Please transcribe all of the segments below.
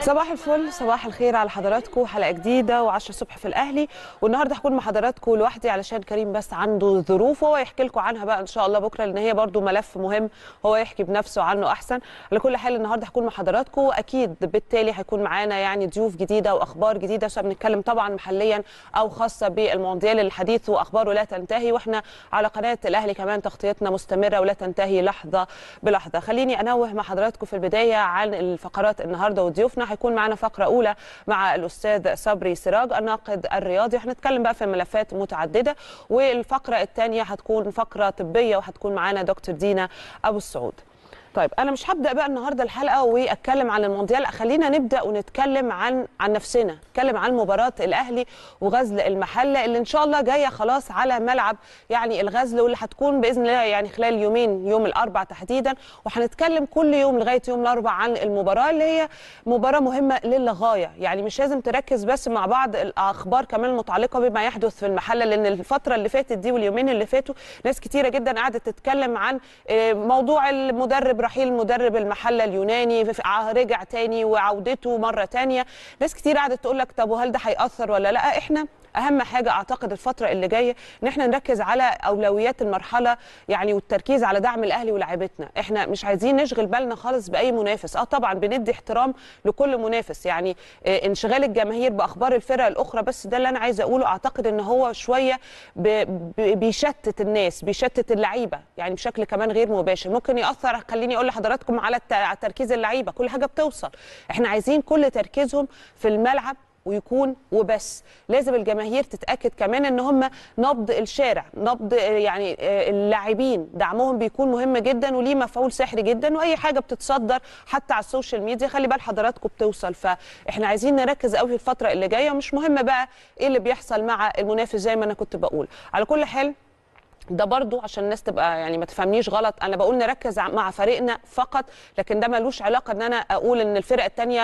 صباح الفل صباح الخير على حضراتكم حلقه جديده و10 الصبح في الاهلي والنهارده هكون مع حضراتكم لوحدي علشان كريم بس عنده ظروف وهو يحكي لكم عنها بقى ان شاء الله بكره لان هي برده ملف مهم هو يحكي بنفسه عنه احسن على كل حال النهارده هكون مع حضراتكم واكيد بالتالي هيكون معانا يعني ضيوف جديده واخبار جديده سواء بنتكلم طبعا محليا او خاصه بالمونديال الحديث واخباره لا تنتهي واحنا على قناه الاهلي كمان تغطيتنا مستمره ولا تنتهي لحظه بلحظه خليني انوه مع حضراتكم في البدايه عن الفقرات النهارده وضيوفنا هيكون معانا فقره اولى مع الاستاذ صبري سراج الناقد الرياضي هنتكلم بقى في ملفات متعدده والفقره الثانيه هتكون فقره طبيه وهتكون معانا دكتور دينا ابو السعود طيب انا مش هبدا بقى النهارده الحلقه واتكلم عن المونديال خلينا نبدا ونتكلم عن عن نفسنا نتكلم عن مباراه الاهلي وغزل المحله اللي ان شاء الله جايه خلاص على ملعب يعني الغزل واللي هتكون باذن الله يعني خلال يومين يوم الاربع تحديدا وهنتكلم كل يوم لغايه يوم الاربع عن المباراه اللي هي مباراه مهمه للغايه يعني مش لازم تركز بس مع بعض الاخبار كمان المتعلقه بما يحدث في المحله لان الفتره اللي فاتت دي واليومين اللي فاتوا ناس كتيره جدا قعدت تتكلم عن موضوع المدرب رحيل مدرب المحله اليوناني رجع تاني وعودته مره تانيه ناس كتير قعدت تقول لك طب وهل ده هياثر ولا لا احنا اهم حاجه اعتقد الفتره اللي جايه ان احنا نركز على اولويات المرحله يعني والتركيز على دعم الاهلي ولاعيبتنا احنا مش عايزين نشغل بالنا خالص باي منافس اه طبعا بندي احترام لكل منافس يعني اه انشغال الجماهير باخبار الفرق الاخرى بس ده اللي انا عايزه اقوله اعتقد ان هو شويه بيشتت الناس بيشتت اللعيبه يعني بشكل كمان غير مباشر ممكن ياثر خليني اقول لحضراتكم على تركيز اللعيبه كل حاجه بتوصل احنا عايزين كل تركيزهم في الملعب ويكون وبس لازم الجماهير تتاكد كمان ان هم نبض الشارع نبض يعني اللاعبين دعمهم بيكون مهم جدا وليه مفعول سحري جدا واي حاجه بتتصدر حتى على السوشيال ميديا خلي بال حضراتكم بتوصل فاحنا عايزين نركز قوي في الفتره اللي جايه ومش مهم بقى ايه اللي بيحصل مع المنافس زي ما انا كنت بقول على كل حال ده برضو عشان الناس تبقى يعني ما تفهمنيش غلط انا بقول نركز مع فريقنا فقط لكن ده ملوش علاقه ان انا اقول ان الفرق الثانيه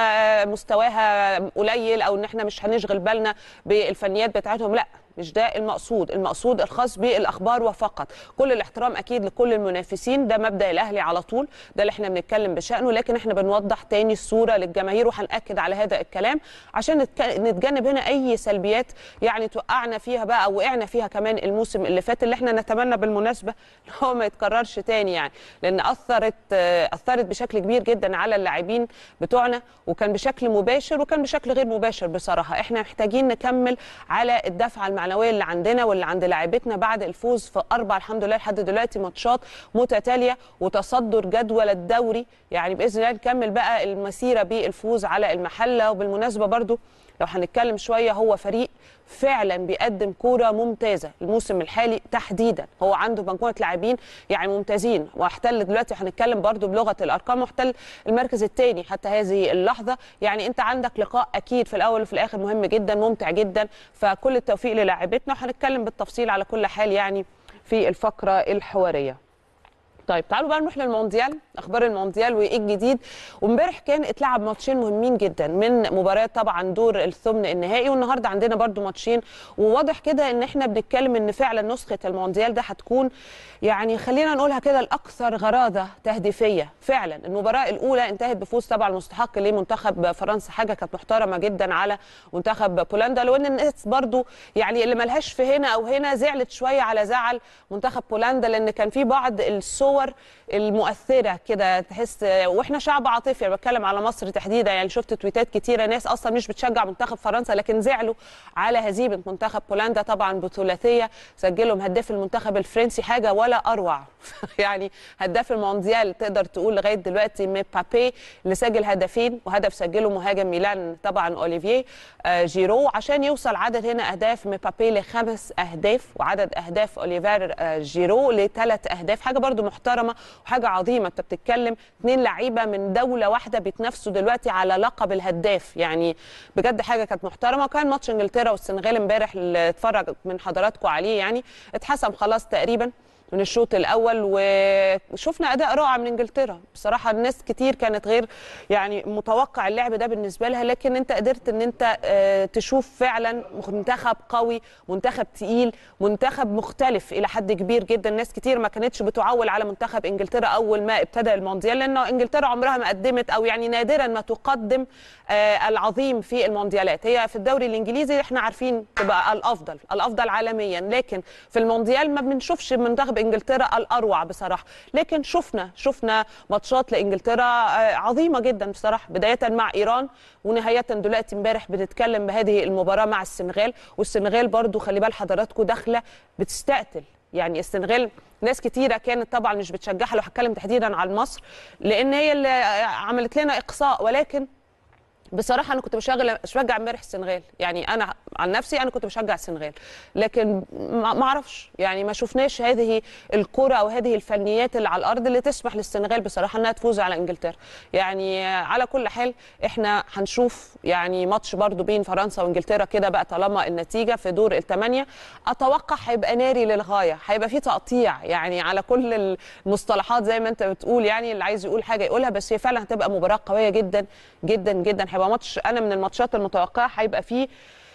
مستواها قليل او ان احنا مش هنشغل بالنا بالفنيات بتاعتهم لا مش ده المقصود المقصود الخاص بالاخبار وفقط كل الاحترام اكيد لكل المنافسين ده مبدا الاهلي على طول ده اللي احنا بنتكلم بشانه لكن احنا بنوضح تاني الصوره للجماهير وهناكد على هذا الكلام عشان نتجنب هنا اي سلبيات يعني توقعنا فيها بقى او وقعنا فيها كمان الموسم اللي فات اللي احنا نتمنى بالمناسبه ان هو ما يتكررش تاني يعني لان اثرت اثرت بشكل كبير جدا على اللاعبين بتوعنا وكان بشكل مباشر وكان بشكل غير مباشر بصراحه احنا محتاجين نكمل على الدفعه المعنويه اللي عندنا واللي عند لاعبتنا بعد الفوز في اربع الحمد لله لحد دلوقتي ماتشات متتاليه وتصدر جدول الدوري يعني باذن الله نكمل بقى المسيره بالفوز على المحله وبالمناسبه برضو لو هنتكلم شويه هو فريق فعلا بيقدم كوره ممتازه الموسم الحالي تحديدا هو عنده مجموعه لاعبين يعني ممتازين واحتل دلوقتي هنتكلم برضو بلغه الارقام واحتل المركز الثاني حتى هذه اللحظه يعني انت عندك لقاء اكيد في الاول وفي الاخر مهم جدا ممتع جدا فكل التوفيق للاعبتنا وهنتكلم بالتفصيل على كل حال يعني في الفقره الحواريه طيب تعالوا بقى نروح للمونديال اخبار المونديال وايه الجديد وامبارح كان اتلعب ماتشين مهمين جدا من مباراه طبعا دور الثمن النهائي والنهارده عندنا برده ماتشين وواضح كده ان احنا بنتكلم ان فعلا نسخه المونديال ده هتكون يعني خلينا نقولها كده الاكثر غراضه تهديفيه فعلا المباراه الاولى انتهت بفوز طبعا مستحق لمنتخب فرنسا حاجه كانت محترمه جدا على منتخب بولندا لو ان الناس برده يعني اللي ملهاش في هنا او هنا زعلت شويه على زعل منتخب بولندا لان كان في بعض الصور الصور المؤثره كده تحس واحنا شعب عاطفي انا بتكلم على مصر تحديدا يعني شفت تويتات كتيره ناس اصلا مش بتشجع منتخب فرنسا لكن زعلوا على هزيمه منتخب بولندا طبعا بثلاثيه سجلهم هداف المنتخب الفرنسي حاجه ولا اروع يعني هداف المونديال تقدر تقول لغايه دلوقتي مبابي اللي سجل هدفين وهدف سجله مهاجم ميلان طبعا اوليفيه جيرو عشان يوصل عدد هنا اهداف مبابي لخمس اهداف وعدد اهداف اوليفير جيرو لثلاث اهداف حاجه برده محترمه وحاجه عظيمه انت بتتكلم اثنين لعيبه من دوله واحده بيتنافسوا دلوقتي على لقب الهداف يعني بجد حاجه كانت محترمه وكان ماتش انجلترا والسنغال امبارح اللي اتفرج من حضراتكم عليه يعني اتحسم خلاص تقريبا من الشوط الاول وشفنا اداء رائع من انجلترا بصراحه الناس كتير كانت غير يعني متوقع اللعب ده بالنسبه لها لكن انت قدرت ان انت آه، تشوف فعلا منتخب قوي منتخب تقيل منتخب مختلف الى حد كبير جدا ناس كتير ما كانتش بتعول على منتخب انجلترا اول ما ابتدى المونديال لانه انجلترا عمرها ما قدمت او يعني نادرا ما تقدم آه، العظيم في المونديالات هي في الدوري الانجليزي احنا عارفين تبقى الافضل الافضل عالميا لكن في المونديال ما بنشوفش منتخب انجلترا الاروع بصراحه لكن شفنا شفنا ماتشات لانجلترا آه، عظيمه جدا بصراحه بدايه مع ايران ونهايه دلوقتي امبارح بنتكلم بهذه المباراه مع السنغال والسنغال برضو خلي بال حضراتكم داخله بتستقتل يعني السنغال ناس كتيرة كانت طبعا مش بتشجعها لو هتكلم تحديدا عن مصر لان هي اللي عملت لنا اقصاء ولكن بصراحه انا كنت بشغل بشجع امبارح السنغال يعني انا عن نفسي انا كنت بشجع السنغال لكن ما ما اعرفش يعني ما شفناش هذه الكره او هذه الفنيات اللي على الارض اللي تسمح للسنغال بصراحه انها تفوز على انجلترا يعني على كل حال احنا هنشوف يعني ماتش برضو بين فرنسا وانجلترا كده بقى طالما النتيجه في دور الثمانيه اتوقع هيبقى ناري للغايه هيبقى في تقطيع يعني على كل المصطلحات زي ما انت بتقول يعني اللي عايز يقول حاجه يقولها بس هي فعلا هتبقى مباراه قويه جدا جدا جدا هيبقى ماتش انا من الماتشات المتوقعه هيبقى فيه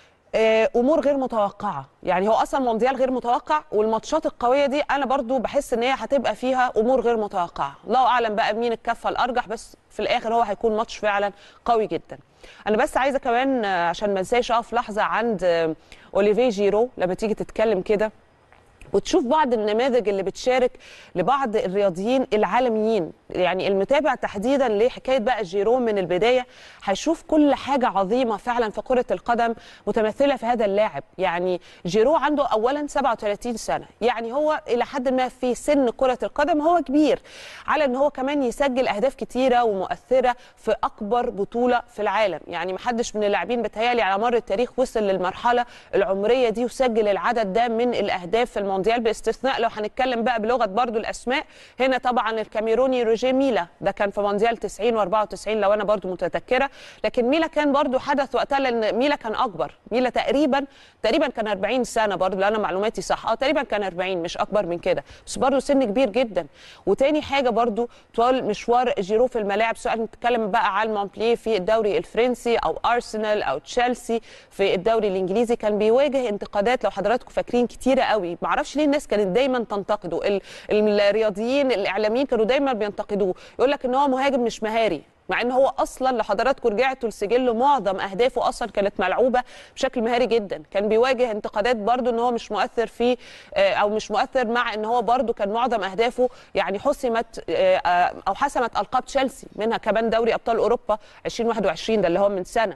آه، امور غير متوقعه يعني هو اصلا مونديال غير متوقع والماتشات القويه دي انا برضو بحس ان هي هتبقى فيها امور غير متوقعه الله اعلم بقى مين الكفه الارجح بس في الاخر هو هيكون ماتش فعلا قوي جدا انا بس عايزه كمان آه، عشان ما انساش اقف لحظه عند آه، اوليفيه جيرو لما تيجي تتكلم كده وتشوف بعض النماذج اللي بتشارك لبعض الرياضيين العالميين يعني المتابع تحديدا لحكايه بقى جيرو من البدايه هيشوف كل حاجه عظيمه فعلا في كره القدم متمثله في هذا اللاعب يعني جيرو عنده اولا 37 سنه يعني هو الى حد ما في سن كره القدم هو كبير على ان هو كمان يسجل اهداف كتيره ومؤثره في اكبر بطوله في العالم يعني محدش من اللاعبين بتهيالي على مر التاريخ وصل للمرحله العمريه دي وسجل العدد ده من الاهداف في المونديال باستثناء لو هنتكلم بقى بلغه برضو الاسماء هنا طبعا الكاميروني روجيه ميلا ده كان في مونديال 90 و94 لو انا برضو متذكره لكن ميلا كان برضو حدث وقتها لان ميلا كان اكبر ميلا تقريبا تقريبا كان 40 سنه برضو لو انا معلوماتي صح اه تقريبا كان 40 مش اكبر من كده بس برضو سن كبير جدا وتاني حاجه برضو طوال مشوار جيرو في الملاعب سواء نتكلم بقى على مونبليه في الدوري الفرنسي او ارسنال او تشيلسي في الدوري الانجليزي كان بيواجه انتقادات لو حضراتكم فاكرين كتيره قوي معرفش ليه الناس كانت دايما تنتقده ال- الرياضيين الاعلاميين كانوا دايما بينتقدوه يقول لك ان هو مهاجم مش مهاري مع ان هو اصلا لو حضراتكم رجعتوا لسجله معظم اهدافه اصلا كانت ملعوبه بشكل مهاري جدا كان بيواجه انتقادات برضو ان هو مش مؤثر في آه، او مش مؤثر مع ان هو برضو كان معظم اهدافه يعني حسمت آه، آه، او حسمت القاب تشيلسي منها كمان دوري ابطال اوروبا 2021 ده اللي هو من سنه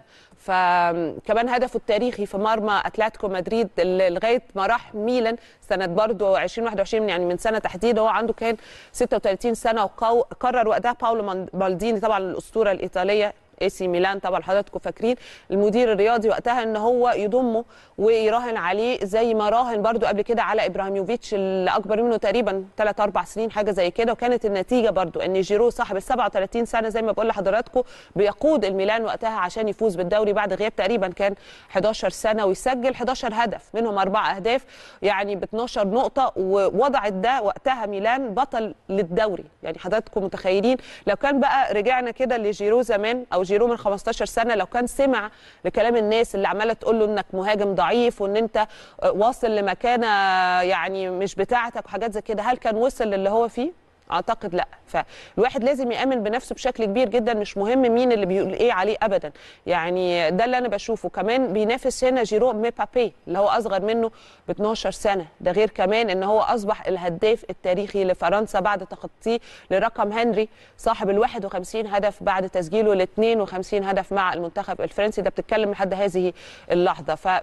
فكمان هدفه التاريخي في مرمى اتلتيكو مدريد اللي لغايه ما راح ميلان سنه برضه 2021 يعني من سنه تحديدا هو عنده كان 36 سنه وقرر وقتها باولو مان- مالديني طبعا الاسطوره الايطاليه اي سي ميلان طبعا حضراتكم فاكرين المدير الرياضي وقتها ان هو يضمه ويراهن عليه زي ما راهن برضو قبل كده على ابراهيموفيتش اللي اكبر منه تقريبا 3 4 سنين حاجه زي كده وكانت النتيجه برضو ان جيرو صاحب ال 37 سنه زي ما بقول لحضراتكم بيقود الميلان وقتها عشان يفوز بالدوري بعد غياب تقريبا كان 11 سنه ويسجل 11 هدف منهم اربع اهداف يعني ب 12 نقطه ووضعت ده وقتها ميلان بطل للدوري يعني حضراتكم متخيلين لو كان بقى رجعنا كده لجيرو زمان او جيرو من 15 سنه لو كان سمع لكلام الناس اللي عماله تقول له انك مهاجم ضعيف وان انت واصل لمكانه يعني مش بتاعتك وحاجات زي كده هل كان وصل للي هو فيه؟ اعتقد لا فالواحد لازم يامن بنفسه بشكل كبير جدا مش مهم مين اللي بيقول ايه عليه ابدا يعني ده اللي انا بشوفه كمان بينافس هنا جيرو ميبابي اللي هو اصغر منه ب 12 سنه ده غير كمان ان هو اصبح الهداف التاريخي لفرنسا بعد تخطيه لرقم هنري صاحب ال 51 هدف بعد تسجيله ل 52 هدف مع المنتخب الفرنسي ده بتتكلم لحد هذه اللحظه ف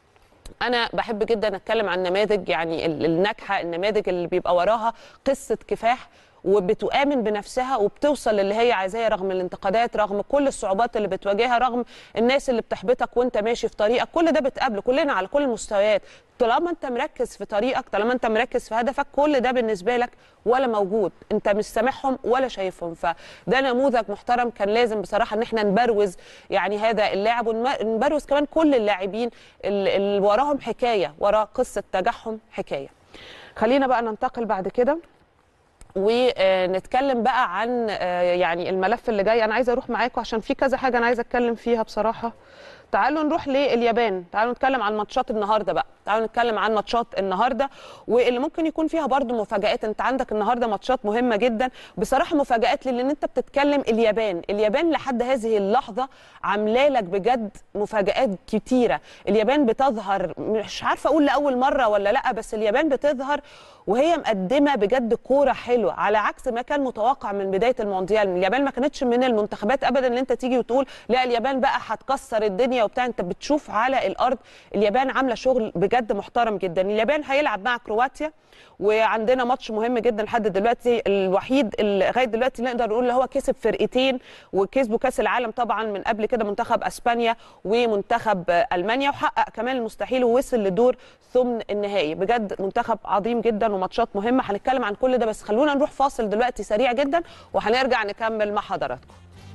انا بحب جدا اتكلم عن نماذج يعني ال- الناجحه النماذج اللي بيبقى وراها قصه كفاح وبتؤمن بنفسها وبتوصل للي هي عايزاه رغم الانتقادات رغم كل الصعوبات اللي بتواجهها رغم الناس اللي بتحبطك وانت ماشي في طريقك كل ده بتقابله كلنا على كل المستويات طالما انت مركز في طريقك طالما انت مركز في هدفك كل ده بالنسبه لك ولا موجود انت مش سامعهم ولا شايفهم فده نموذج محترم كان لازم بصراحه ان احنا نبروز يعني هذا اللاعب ونبروز كمان كل اللاعبين اللي اللي وراهم حكايه ورا قصه نجاحهم حكايه خلينا بقى ننتقل بعد كده ونتكلم بقى عن آه، يعني الملف اللي جاي انا عايزه اروح معاكم عشان في كذا حاجه انا عايزه اتكلم فيها بصراحه تعالوا نروح لليابان تعالوا نتكلم عن ماتشات النهارده بقى تعالوا نتكلم عن ماتشات النهارده واللي ممكن يكون فيها برضو مفاجآت انت عندك النهارده ماتشات مهمه جدا بصراحه مفاجآت لان انت بتتكلم اليابان اليابان لحد هذه اللحظه عامله لك بجد مفاجآت كتيره اليابان بتظهر مش عارفه اقول لاول مره ولا لا بس اليابان بتظهر وهي مقدمه بجد كوره حلوه على عكس ما كان متوقع من بدايه المونديال اليابان ما كانتش من المنتخبات ابدا اللي انت تيجي وتقول لا اليابان بقى هتكسر الدنيا وبتاع انت بتشوف على الارض اليابان عامله شغل بجد محترم جدا اليابان هيلعب مع كرواتيا وعندنا ماتش مهم جدا لحد دلوقتي الوحيد اللي لغايه دلوقتي نقدر نقول اللي هو كسب فرقتين وكسبوا كاس العالم طبعا من قبل كده منتخب اسبانيا ومنتخب المانيا وحقق كمان المستحيل ووصل لدور ثمن النهائي بجد منتخب عظيم جدا وماتشات مهمه هنتكلم عن كل ده بس خلونا نروح فاصل دلوقتي سريع جدا وهنرجع نكمل مع حضراتكم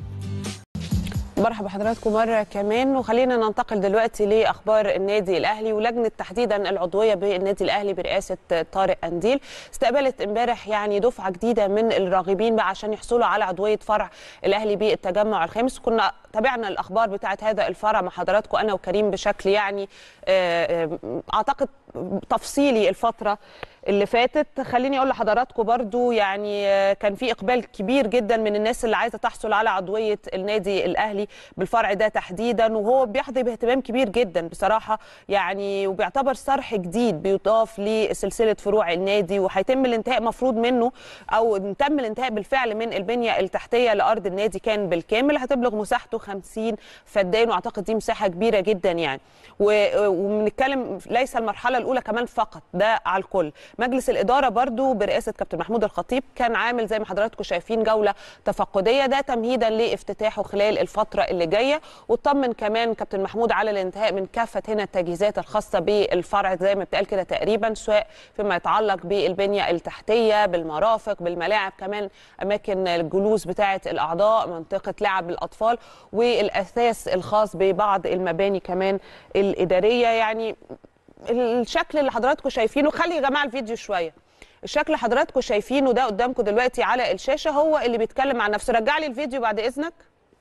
مرحبا بحضراتكم مره كمان وخلينا ننتقل دلوقتي لاخبار النادي الاهلي ولجنه تحديدا العضويه بالنادي الاهلي برئاسه طارق انديل استقبلت امبارح يعني دفعه جديده من الراغبين بقى عشان يحصلوا على عضويه فرع الاهلي بالتجمع الخامس كنا تابعنا الاخبار بتاعه هذا الفرع مع حضراتكم انا وكريم بشكل يعني آه، آه، اعتقد تفصيلي الفتره اللي فاتت خليني اقول لحضراتكم برضو يعني آه، كان في اقبال كبير جدا من الناس اللي عايزه تحصل على عضويه النادي الاهلي بالفرع ده تحديدا وهو بيحظى باهتمام كبير جدا بصراحه يعني وبيعتبر صرح جديد بيضاف لسلسله فروع النادي وهيتم الانتهاء مفروض منه او تم الانتهاء بالفعل من البنيه التحتيه لارض النادي كان بالكامل هتبلغ مساحته 50 فدان واعتقد دي مساحه كبيره جدا يعني و- وبنتكلم ليس المرحله الاولى كمان فقط ده على الكل مجلس الاداره برضو برئاسه كابتن محمود الخطيب كان عامل زي ما حضراتكم شايفين جوله تفقديه ده تمهيدا لافتتاحه خلال الفتره اللي جايه واطمن كمان كابتن محمود على الانتهاء من كافه هنا التجهيزات الخاصه بالفرع زي ما بتقال كده تقريبا سواء فيما يتعلق بالبنيه التحتيه بالمرافق بالملاعب كمان اماكن الجلوس بتاعه الاعضاء منطقه لعب الاطفال والاثاث الخاص ببعض المباني كمان الاداريه يعني الشكل اللي حضراتكم شايفينه خلي يا جماعه الفيديو شويه الشكل اللي حضراتكم شايفينه ده قدامكم دلوقتي على الشاشه هو اللي بيتكلم عن نفسه رجع لي الفيديو بعد اذنك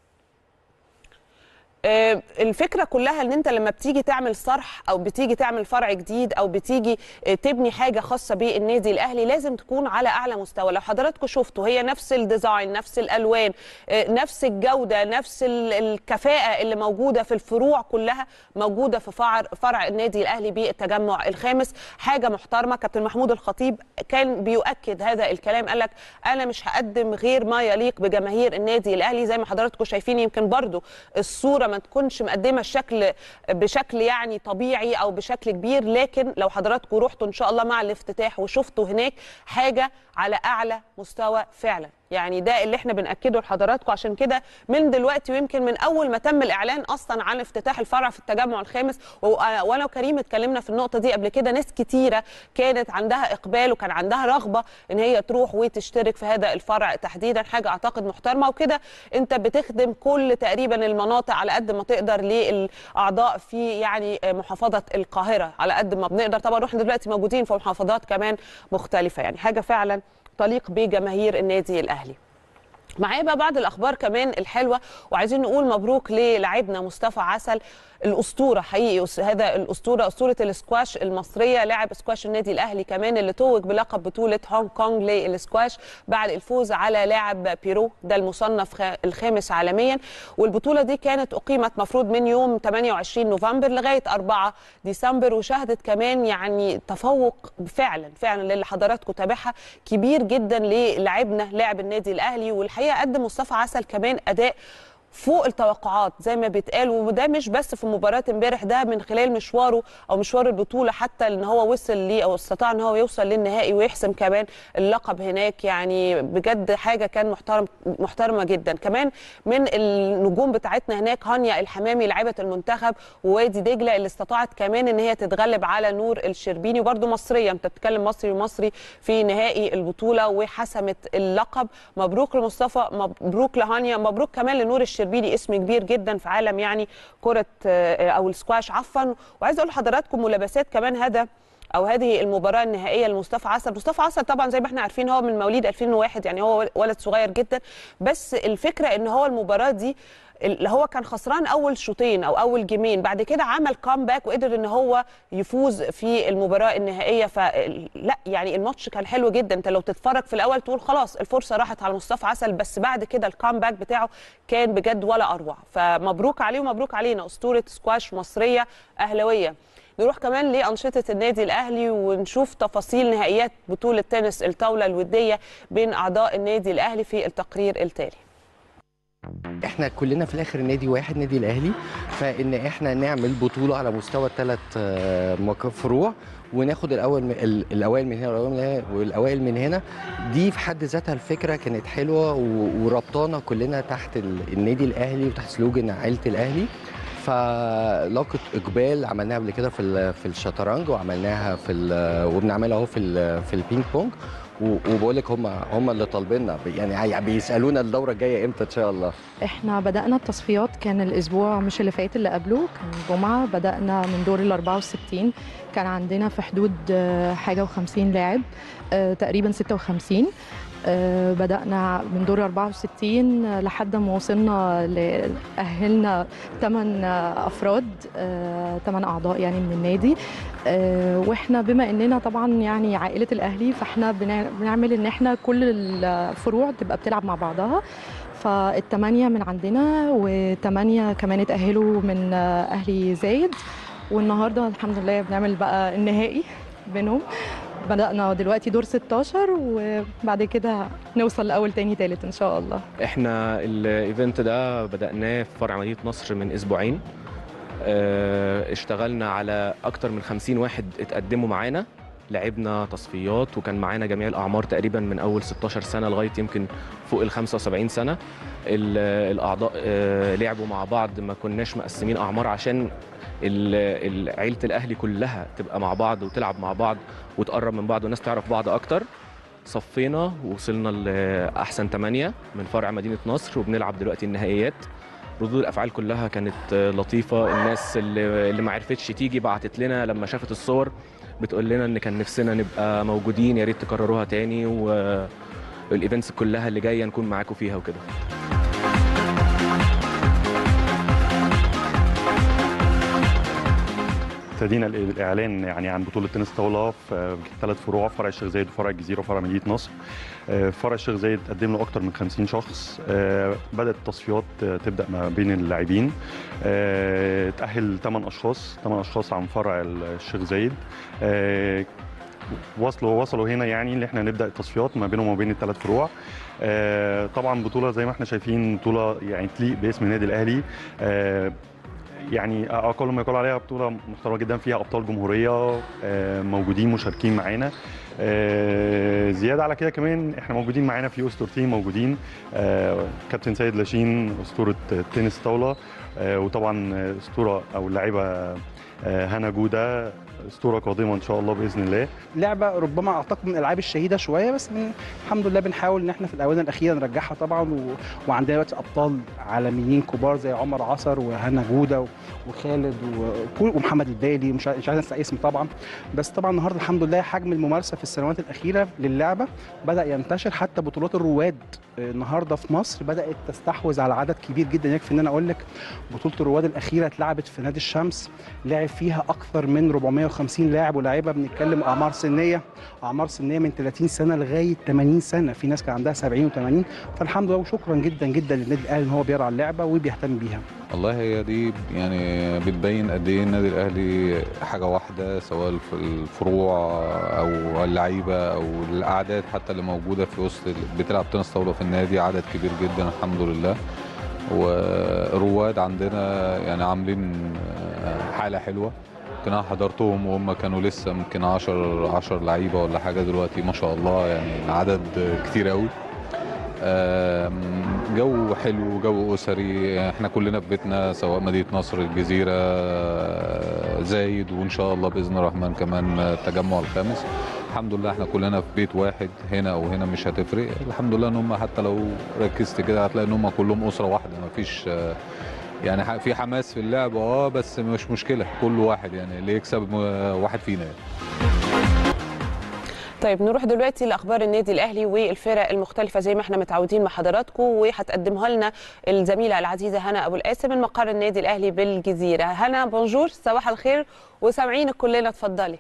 آه، الفكره كلها ان انت لما بتيجي تعمل صرح او بتيجي تعمل فرع جديد او بتيجي آه، تبني حاجه خاصه بالنادي الاهلي لازم تكون على اعلى مستوى لو حضراتكم شفتوا هي نفس الديزاين نفس الالوان آه، نفس الجوده نفس ال- الكفاءه اللي موجوده في الفروع كلها موجوده في فرع فرع النادي الاهلي بالتجمع الخامس حاجه محترمه كابتن محمود الخطيب كان بيؤكد هذا الكلام قال لك انا مش هقدم غير ما يليق بجماهير النادي الاهلي زي ما حضراتكم شايفين يمكن برضو الصوره ما تكونش مقدمه الشكل بشكل يعني طبيعي او بشكل كبير لكن لو حضراتكم رحتوا ان شاء الله مع الافتتاح وشفتوا هناك حاجه على اعلى مستوى فعلا يعني ده اللي احنا بناكده لحضراتكم عشان كده من دلوقتي ويمكن من اول ما تم الاعلان اصلا عن افتتاح الفرع في التجمع الخامس و- وانا وكريم اتكلمنا في النقطه دي قبل كده ناس كتيره كانت عندها اقبال وكان عندها رغبه ان هي تروح وتشترك في هذا الفرع تحديدا حاجه اعتقد محترمه وكده انت بتخدم كل تقريبا المناطق على قد ما تقدر للاعضاء في يعني محافظه القاهره على قد ما بنقدر طبعا احنا دلوقتي موجودين في محافظات كمان مختلفه يعني حاجه فعلا تليق بجماهير النادي الاهلي معايا بقى بعض الاخبار كمان الحلوه وعايزين نقول مبروك للاعبنا مصطفى عسل الاسطوره حقيقي أس- هذا الاسطوره اسطوره الاسكواش المصريه لاعب اسكواش النادي الاهلي كمان اللي توج بلقب بطوله هونج كونج للاسكواش بعد الفوز على لاعب بيرو ده المصنف خ- الخامس عالميا والبطوله دي كانت اقيمت مفروض من يوم 28 نوفمبر لغايه 4 ديسمبر وشهدت كمان يعني تفوق فعلا فعلا للي حضراتكم تابعها كبير جدا للاعبنا لاعب النادي الاهلي والحقيقه قدم مصطفى عسل كمان اداء فوق التوقعات زي ما بيتقال وده مش بس في مباراه امبارح ده من خلال مشواره او مشوار البطوله حتى ان هو وصل ليه او استطاع ان هو يوصل للنهائي ويحسم كمان اللقب هناك يعني بجد حاجه كان محترم محترمه جدا كمان من النجوم بتاعتنا هناك هانيا الحمامي لاعبه المنتخب ووادي دجله اللي استطاعت كمان ان هي تتغلب على نور الشربيني وبرده مصريه انت بتتكلم مصري ومصري في نهائي البطوله وحسمت اللقب مبروك لمصطفى مبروك لهانيا مبروك كمان لنور الشربيني اسم كبير جدا في عالم يعني كره آه، او السكواش عفوا وعايز اقول لحضراتكم ملابسات كمان هذا او هذه المباراه النهائيه لمصطفى عسل مصطفى عسل طبعا زي ما احنا عارفين هو من مواليد 2001 يعني هو ولد صغير جدا بس الفكره ان هو المباراه دي اللي هو كان خسران اول شوطين او اول جيمين بعد كده عمل كامباك وقدر ان هو يفوز في المباراه النهائيه فلا يعني الماتش كان حلو جدا انت لو تتفرج في الاول تقول خلاص الفرصه راحت على مصطفى عسل بس بعد كده الكامباك بتاعه كان بجد ولا اروع فمبروك عليه ومبروك علينا اسطوره سكواش مصريه اهلاويه نروح كمان لأنشطة النادي الأهلي ونشوف تفاصيل نهائيات بطولة تنس الطاولة الودية بين أعضاء النادي الأهلي في التقرير التالي احنا كلنا في الاخر نادي واحد نادي الاهلي فان احنا نعمل بطوله على مستوى الثلاث فروع وناخد الاول من ال- الاوائل من هنا والاوائل من هنا والاوائل من هنا دي في حد ذاتها الفكره كانت حلوه و- وربطانا كلنا تحت ال- النادي الاهلي وتحت سلوجن عائله الاهلي فلاقت اقبال عملناها قبل كده في ال- في الشطرنج وعملناها في ال- وبنعملها اهو في ال- في البينج بونج و- وبقول لك هم هم اللي طالبيننا يعني عي- بيسالونا الدوره الجايه امتى ان شاء الله احنا بدأنا التصفيات كان الأسبوع مش اللي فات اللي قبله كان جمعة بدأنا من دور ال 64 كان عندنا في حدود آه، حاجة و50 لاعب آه، تقريبا 56 آه، بدأنا من دور 64 آه، لحد ما وصلنا ل- أهلنا 8 أفراد 8 أعضاء يعني من النادي آه، واحنا بما اننا طبعا يعني عائله الاهلي فاحنا بنع- بنعمل ان احنا كل الفروع تبقى بتلعب مع بعضها فالثمانية من عندنا وثمانية كمان اتأهلوا من أهلي زايد والنهاردة الحمد لله بنعمل بقى النهائي بينهم بدأنا دلوقتي دور 16 وبعد كده نوصل لأول تاني تالت إن شاء الله احنا الايفنت ده بدأناه في فرع مدينة نصر من اسبوعين اه، اشتغلنا على اكتر من 50 واحد اتقدموا معانا لعبنا تصفيات وكان معانا جميع الاعمار تقريبا من اول 16 سنه لغايه يمكن فوق ال 75 سنه ال- الاعضاء اه، لعبوا مع بعض ما كناش مقسمين اعمار عشان ال- ال- عيله الاهلي كلها تبقى مع بعض وتلعب مع بعض وتقرب من بعض والناس تعرف بعض اكتر صفينا ووصلنا لاحسن ثمانية من فرع مدينه نصر وبنلعب دلوقتي النهائيات ردود الافعال كلها كانت لطيفه الناس اللي اللي ما عرفتش تيجي بعتت لنا لما شافت الصور بتقول لنا ان كان نفسنا نبقى موجودين يا ريت تكرروها تاني والايفنتس كلها اللي جايه نكون معاكم فيها وكده ابتدينا الاعلان يعني عن بطوله تنس طاوله في ثلاث فروع فرع الشيخ زايد وفرع الجزيره وفرع مدينه نصر آه، فرع الشيخ زايد قدم له اكتر من 50 شخص آه، بدات التصفيات آه، تبدا ما بين اللاعبين آه، تاهل 8 اشخاص 8 اشخاص عن فرع الشيخ زايد آه، وصلوا وصلوا هنا يعني اللي احنا نبدا التصفيات ما بينهم وما بين الثلاث فروع آه، طبعا بطوله زي ما احنا شايفين بطوله يعني تليق باسم النادي الاهلي آه، يعني اقل ما يقال عليها بطوله محترمه جدا فيها ابطال جمهوريه آه، موجودين مشاركين معانا آه، زياده على كده كمان احنا موجودين معانا في اسطورتين موجودين آه، كابتن سيد لاشين اسطوره تنس طاوله آه، وطبعا اسطوره او اللاعبه آه، هنا جوده اسطوره قادمه ان شاء الله باذن الله لعبه ربما اعتقد من الالعاب الشهيده شويه بس من الحمد لله بنحاول ان احنا في الاونه الاخيره نرجعها طبعا و... وعندنا دلوقتي ابطال عالميين كبار زي عمر عصر وهنا جوده و... وخالد وكل ومحمد البالي مش عايز مش عايز انسى اسم طبعا بس طبعا النهارده الحمد لله حجم الممارسه في السنوات الاخيره للعبه بدا ينتشر حتى بطولات الرواد آه، النهارده في مصر بدات تستحوذ على عدد كبير جدا يكفي ان انا اقول لك بطوله الرواد الاخيره اتلعبت في نادي الشمس لعب فيها اكثر من 450 لاعب ولاعيبه بنتكلم اعمار سنيه اعمار سنيه من 30 سنه لغايه 80 سنه في ناس كان عندها 70 و80 فالحمد لله وشكرا جدا جدا للنادي الاهلي ان هو بيرعى اللعبه وبيهتم بيها والله هي دي يعني بتبين قد ايه النادي الاهلي حاجه واحده سواء في الفروع او اللعيبه او الاعداد حتى اللي موجوده في وسط بتلعب تنس طاوله في النادي عدد كبير جدا الحمد لله ورواد عندنا يعني عاملين حاله حلوه يمكن انا حضرتهم وهم كانوا لسه يمكن 10 10 لعيبه ولا حاجه دلوقتي ما شاء الله يعني عدد كتير قوي آم، جو حلو جو اسري احنا كلنا في بيتنا سواء مدينه نصر الجزيره آه، زايد وان شاء الله باذن الرحمن كمان التجمع الخامس الحمد لله احنا كلنا في بيت واحد هنا او هنا مش هتفرق الحمد لله ان هم حتى لو ركزت كده هتلاقي ان هم كلهم اسره واحده ما فيش يعني ح- في حماس في اللعب اه بس مش مشكله كل واحد يعني اللي يكسب م- واحد فينا يعني. طيب نروح دلوقتي لاخبار النادي الاهلي والفرق المختلفه زي ما احنا متعودين مع حضراتكم وهتقدمها لنا الزميله العزيزه هنا ابو القاسم من مقر النادي الاهلي بالجزيره هنا بونجور صباح الخير وسامعينك كلنا اتفضلي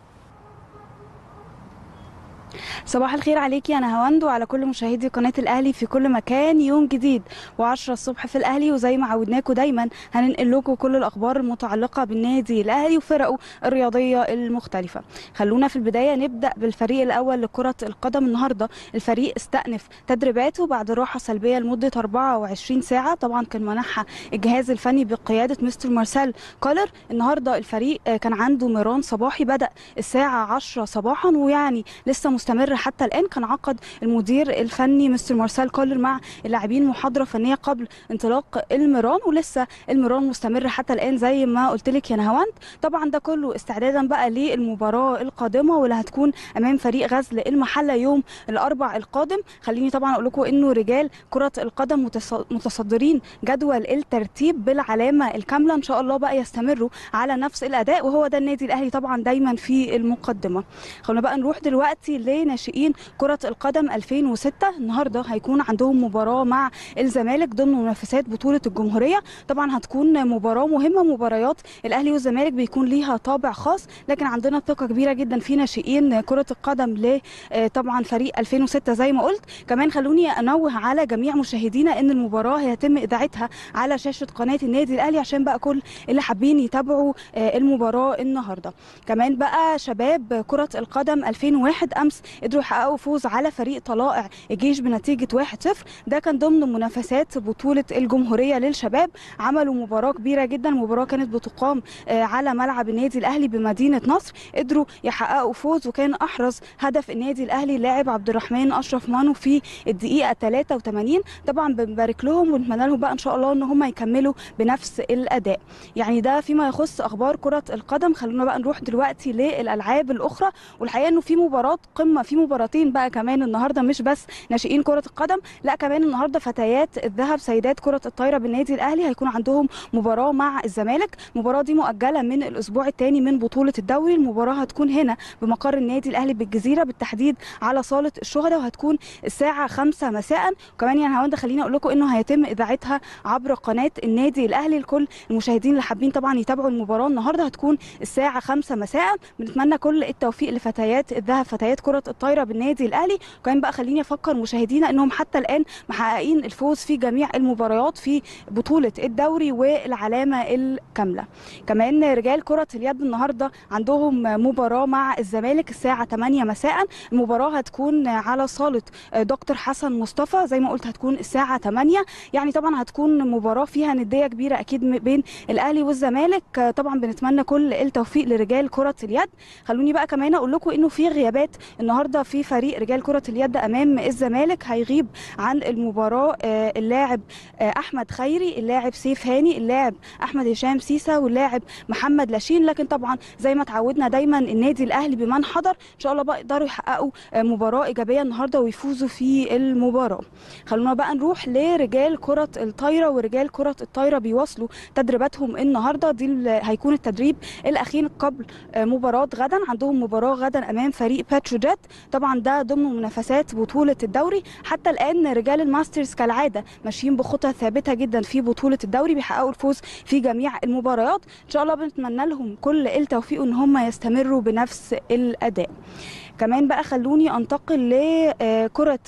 صباح الخير عليكي يا نهاوند وعلى كل مشاهدي قناه الاهلي في كل مكان يوم جديد و10 الصبح في الاهلي وزي ما عودناكم دايما هننقل لكم كل الاخبار المتعلقه بالنادي الاهلي وفرقه الرياضيه المختلفه خلونا في البدايه نبدا بالفريق الاول لكره القدم النهارده الفريق استأنف تدريباته بعد راحه سلبيه لمده 24 ساعه طبعا كان منحها الجهاز الفني بقياده مستر مارسيل كولر النهارده الفريق كان عنده ميران صباحي بدا الساعه 10 صباحا ويعني لسه مستمر حتى الان كان عقد المدير الفني مستر مارسيل كولر مع اللاعبين محاضره فنيه قبل انطلاق الميران ولسه الميران مستمر حتى الان زي ما قلت لك يا نهاوند طبعا ده كله استعدادا بقى للمباراه القادمه واللي هتكون امام فريق غزل المحله يوم الاربع القادم خليني طبعا اقول لكم انه رجال كره القدم متصدرين جدول الترتيب بالعلامه الكامله ان شاء الله بقى يستمروا على نفس الاداء وهو ده النادي الاهلي طبعا دايما في المقدمه خلونا بقى نروح دلوقتي لناشئين كره القدم 2006 النهارده هيكون عندهم مباراه مع الزمالك ضمن منافسات بطوله الجمهوريه طبعا هتكون مباراه مهمه مباريات الاهلي والزمالك بيكون ليها طابع خاص لكن عندنا ثقه كبيره جدا في ناشئين كره القدم ل طبعا فريق 2006 زي ما قلت كمان خلوني انوه على جميع مشاهدينا ان المباراه هيتم اذاعتها على شاشه قناه النادي الاهلي عشان بقى كل اللي حابين يتابعوا المباراه النهارده كمان بقى شباب كره القدم 2001 امس قدروا يحققوا فوز على فريق طلائع الجيش بنتيجه 1-0 ده كان ضمن منافسات بطوله الجمهوريه للشباب عملوا مباراه كبيره جدا المباراه كانت بتقام على ملعب النادي الاهلي بمدينه نصر قدروا يحققوا فوز وكان احرز هدف النادي الاهلي اللاعب عبد الرحمن اشرف مانو في الدقيقه 83 طبعا بنبارك لهم ونتمنى لهم بقى ان شاء الله ان هم يكملوا بنفس الاداء يعني ده فيما يخص اخبار كره القدم خلونا بقى نروح دلوقتي للالعاب الاخرى والحقيقه انه في مباراه قمه في مباراتين بقى كمان النهارده مش بس ناشئين كره القدم لا كمان النهارده فتيات الذهب سيدات كره الطايره بالنادي الاهلي هيكون عندهم مباراه مع الزمالك المباراه دي مؤجله من الاسبوع الثاني من بطوله الدوري المباراه هتكون هنا بمقر النادي الاهلي بالجزيره بالتحديد على صاله الشهداء وهتكون الساعه 5 مساء وكمان يعني هوند خليني اقول لكم انه هيتم اذاعتها عبر قناه النادي الاهلي لكل المشاهدين اللي حابين طبعا يتابعوا المباراه النهارده هتكون الساعه 5 مساء بنتمنى كل التوفيق لفتيات الذهب فتيات كره الطايره بالنادي الاهلي وكمان بقى خليني افكر مشاهدينا انهم حتى الان محققين الفوز في جميع المباريات في بطوله الدوري والعلامه الكامله كمان رجال كره اليد النهارده عندهم مباراه مع الزمالك الساعه 8 مساء المباراه هتكون على صاله دكتور حسن مصطفى زي ما قلت هتكون الساعه 8 يعني طبعا هتكون مباراه فيها نديه كبيره اكيد بين الاهلي والزمالك طبعا بنتمنى كل التوفيق لرجال كره اليد خلوني بقى كمان اقول لكم انه في غيابات النهارده في فريق رجال كره اليد امام الزمالك هيغيب عن المباراه اللاعب احمد خيري اللاعب سيف هاني اللاعب احمد هشام سيسا واللاعب محمد لاشين لكن طبعا زي ما تعودنا دايما النادي الاهلي بمن حضر ان شاء الله بقى يقدروا يحققوا مباراه ايجابيه النهارده ويفوزوا في المباراه خلونا بقى نروح لرجال كره الطايره ورجال كره الطايره بيواصلوا تدريباتهم النهارده دي هيكون التدريب الاخير قبل مباراه غدا عندهم مباراه غدا امام فريق باتروجيت طبعا ده ضمن منافسات بطوله الدوري حتى الان رجال الماسترز كالعاده ماشيين بخطى ثابته جدا في بطوله الدوري بيحققوا الفوز في جميع المباريات ان شاء الله بنتمنى لهم كل التوفيق ان هم يستمروا بنفس الاداء كمان بقى خلوني انتقل لكرة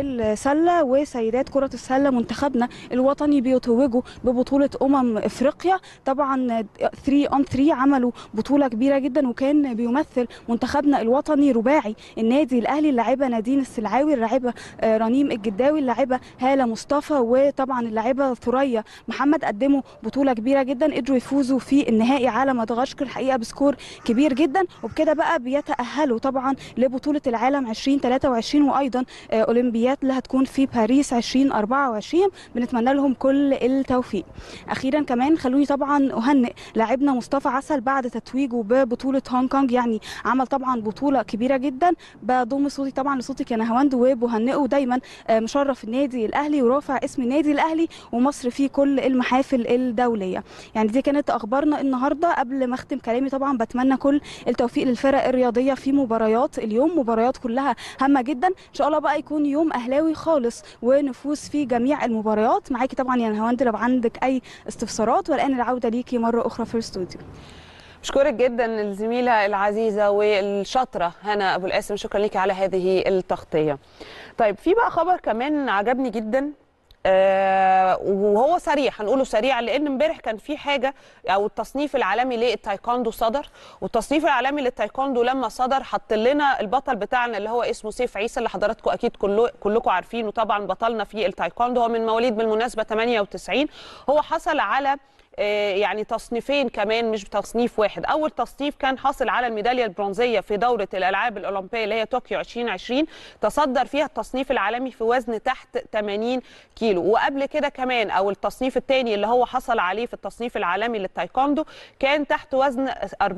السلة وسيدات كرة السلة منتخبنا الوطني بيتوجوا ببطولة أمم إفريقيا طبعا 3 اون 3 عملوا بطولة كبيرة جدا وكان بيمثل منتخبنا الوطني رباعي النادي الأهلي اللاعبة نادين السلعاوي اللاعبة رنيم الجداوي اللاعبة هالة مصطفى وطبعا اللاعبة ثريا محمد قدموا بطولة كبيرة جدا قدروا يفوزوا في النهائي على مدغشقر الحقيقة بسكور كبير جدا وبكده بقى بيتأهلوا طبعا لبطولة العالم 2023 وأيضا أولمبياد الاولمبيات اللي هتكون في باريس 2024 بنتمنى لهم كل التوفيق اخيرا كمان خلوني طبعا اهنئ لاعبنا مصطفى عسل بعد تتويجه ببطوله هونج كونج يعني عمل طبعا بطوله كبيره جدا بضم صوتي طبعا لصوتك يا نهاوند وبهنئه دايما آه، مشرف النادي الاهلي ورافع اسم النادي الاهلي ومصر في كل المحافل الدوليه يعني دي كانت اخبارنا النهارده قبل ما اختم كلامي طبعا بتمنى كل التوفيق للفرق الرياضيه في مباريات اليوم مباريات كلها هامه جدا ان شاء الله بقى يكون يوم اهلاوي خالص ونفوز في جميع المباريات معاكي طبعا يا نهاوند لو عندك اي استفسارات والان العوده ليكي مره اخرى في الاستوديو بشكرك جدا الزميله العزيزه والشاطره هنا ابو القاسم شكرا ليكي على هذه التغطيه طيب في بقى خبر كمان عجبني جدا آه وهو سريع هنقوله سريع لان امبارح كان في حاجه او التصنيف العالمي للتايكوندو صدر والتصنيف العالمي للتايكوندو لما صدر حط لنا البطل بتاعنا اللي هو اسمه سيف عيسى اللي حضراتكم اكيد كله كلكم عارفينه طبعا بطلنا في التايكوندو هو من مواليد بالمناسبه 98 هو حصل على آه، يعني تصنيفين كمان مش تصنيف واحد اول تصنيف كان حاصل على الميداليه البرونزيه في دوره الالعاب الاولمبيه اللي هي طوكيو 2020 تصدر فيها التصنيف العالمي في وزن تحت 80 كيلو وقبل كده كمان او التصنيف الثاني اللي هو حصل عليه في التصنيف العالمي للتايكوندو كان تحت وزن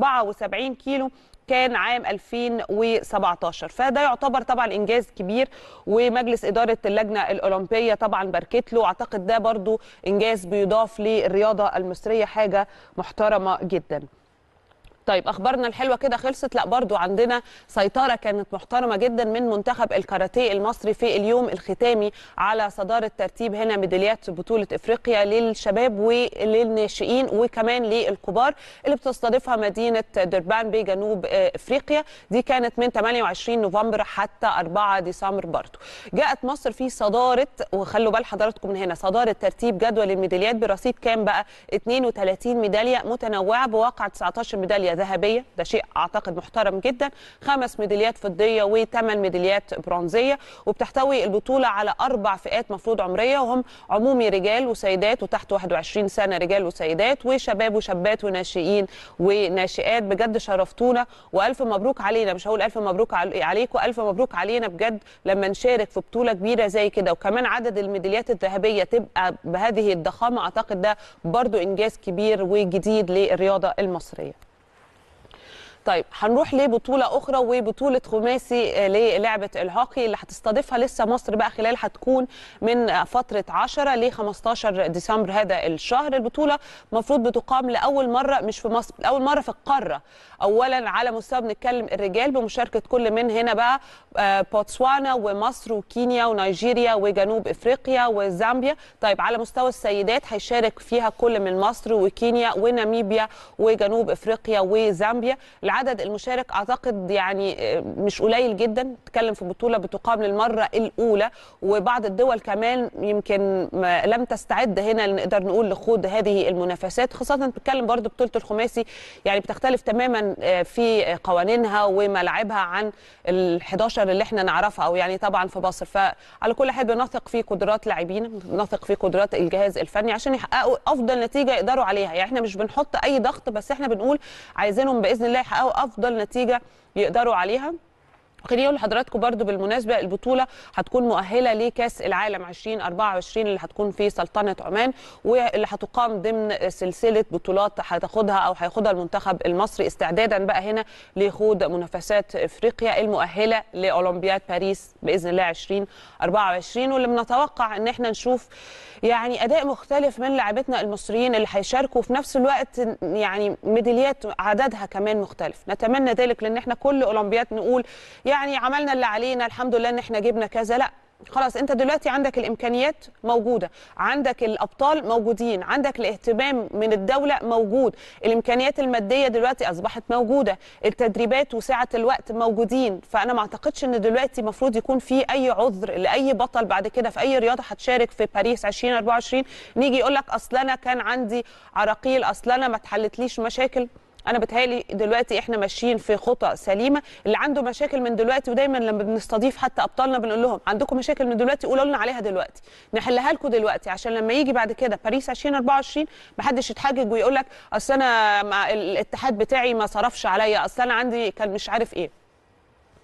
74 كيلو كان عام 2017 فده يعتبر طبعا انجاز كبير ومجلس اداره اللجنه الاولمبيه طبعا باركت له اعتقد ده برضو انجاز بيضاف للرياضه المصريه حاجه محترمه جدا طيب اخبارنا الحلوه كده خلصت لا برضو عندنا سيطره كانت محترمه جدا من منتخب الكاراتيه المصري في اليوم الختامي على صداره ترتيب هنا ميداليات بطوله افريقيا للشباب وللناشئين وكمان للكبار اللي بتستضيفها مدينه دربان بجنوب آه، افريقيا دي كانت من 28 نوفمبر حتى 4 ديسمبر برضو جاءت مصر في صداره وخلوا بال حضراتكم من هنا صداره ترتيب جدول الميداليات برصيد كام بقى 32 ميداليه متنوعه بواقع 19 ميداليه ذهبيه ده شيء اعتقد محترم جدا خمس ميداليات فضيه وثمان ميداليات برونزيه وبتحتوي البطوله على اربع فئات مفروض عمريه وهم عمومي رجال وسيدات وتحت 21 سنه رجال وسيدات وشباب وشابات وناشئين وناشئات بجد شرفتونا والف مبروك علينا مش هقول الف مبروك عل- عليكم الف مبروك علينا بجد لما نشارك في بطوله كبيره زي كده وكمان عدد الميداليات الذهبيه تبقى بهذه الضخامه اعتقد ده برضو انجاز كبير وجديد للرياضه المصريه طيب هنروح لبطوله اخرى وبطوله خماسي آه، للعبه الهوكي اللي هتستضيفها لسه مصر بقى خلال هتكون من آه، فتره 10 ل 15 ديسمبر هذا الشهر البطوله المفروض بتقام لاول مره مش في مصر لاول مره في القاره اولا على مستوى بنتكلم الرجال بمشاركه كل من هنا بقى آه، بوتسوانا ومصر وكينيا ونيجيريا وجنوب افريقيا وزامبيا طيب على مستوى السيدات هيشارك فيها كل من مصر وكينيا وناميبيا وجنوب افريقيا وزامبيا العدد المشارك اعتقد يعني آه، مش قليل جدا نتكلم في بطوله بتقام للمره الاولى وبعض الدول كمان يمكن ما لم تستعد هنا نقدر نقول لخوض هذه المنافسات خاصه بتتكلم برضو بطوله الخماسي يعني بتختلف تماما آه، في قوانينها وملاعبها عن ال 11 اللي احنا نعرفها او يعني طبعا في مصر فعلى كل حال بنثق في قدرات لاعبين بنثق في قدرات الجهاز الفني عشان يحققوا افضل نتيجه يقدروا عليها يعني احنا مش بنحط اي ضغط بس احنا بنقول عايزينهم باذن الله يحققوا افضل نتيجه يقدروا عليها خليني اقول لحضراتكم برضو بالمناسبه البطوله هتكون مؤهله لكاس العالم 2024 اللي هتكون في سلطنه عمان واللي هتقام ضمن سلسله بطولات هتاخدها او هياخدها المنتخب المصري استعدادا بقى هنا لخوض منافسات افريقيا المؤهله لاولمبياد باريس باذن الله 2024 واللي بنتوقع ان احنا نشوف يعني اداء مختلف من لاعبتنا المصريين اللي هيشاركوا في نفس الوقت يعني ميداليات عددها كمان مختلف نتمنى ذلك لان احنا كل اولمبياد نقول يعني عملنا اللي علينا الحمد لله ان احنا جبنا كذا لا خلاص انت دلوقتي عندك الامكانيات موجوده عندك الابطال موجودين عندك الاهتمام من الدوله موجود الامكانيات الماديه دلوقتي اصبحت موجوده التدريبات وسعه الوقت موجودين فانا ما اعتقدش ان دلوقتي المفروض يكون في اي عذر لاي بطل بعد كده في اي رياضه هتشارك في باريس 2024 نيجي يقول لك اصل انا كان عندي عراقيل اصل انا ما اتحلتليش مشاكل انا بتهيألي دلوقتي احنا ماشيين في خطى سليمه اللي عنده مشاكل من دلوقتي ودايما لما بنستضيف حتى ابطالنا بنقول لهم عندكم مشاكل من دلوقتي قولوا لنا عليها دلوقتي نحلها لكم دلوقتي عشان لما يجي بعد كده باريس 2024 ما حدش يتحجج ويقول لك اصل انا مع الاتحاد بتاعي ما صرفش عليا اصل انا عندي كان مش عارف ايه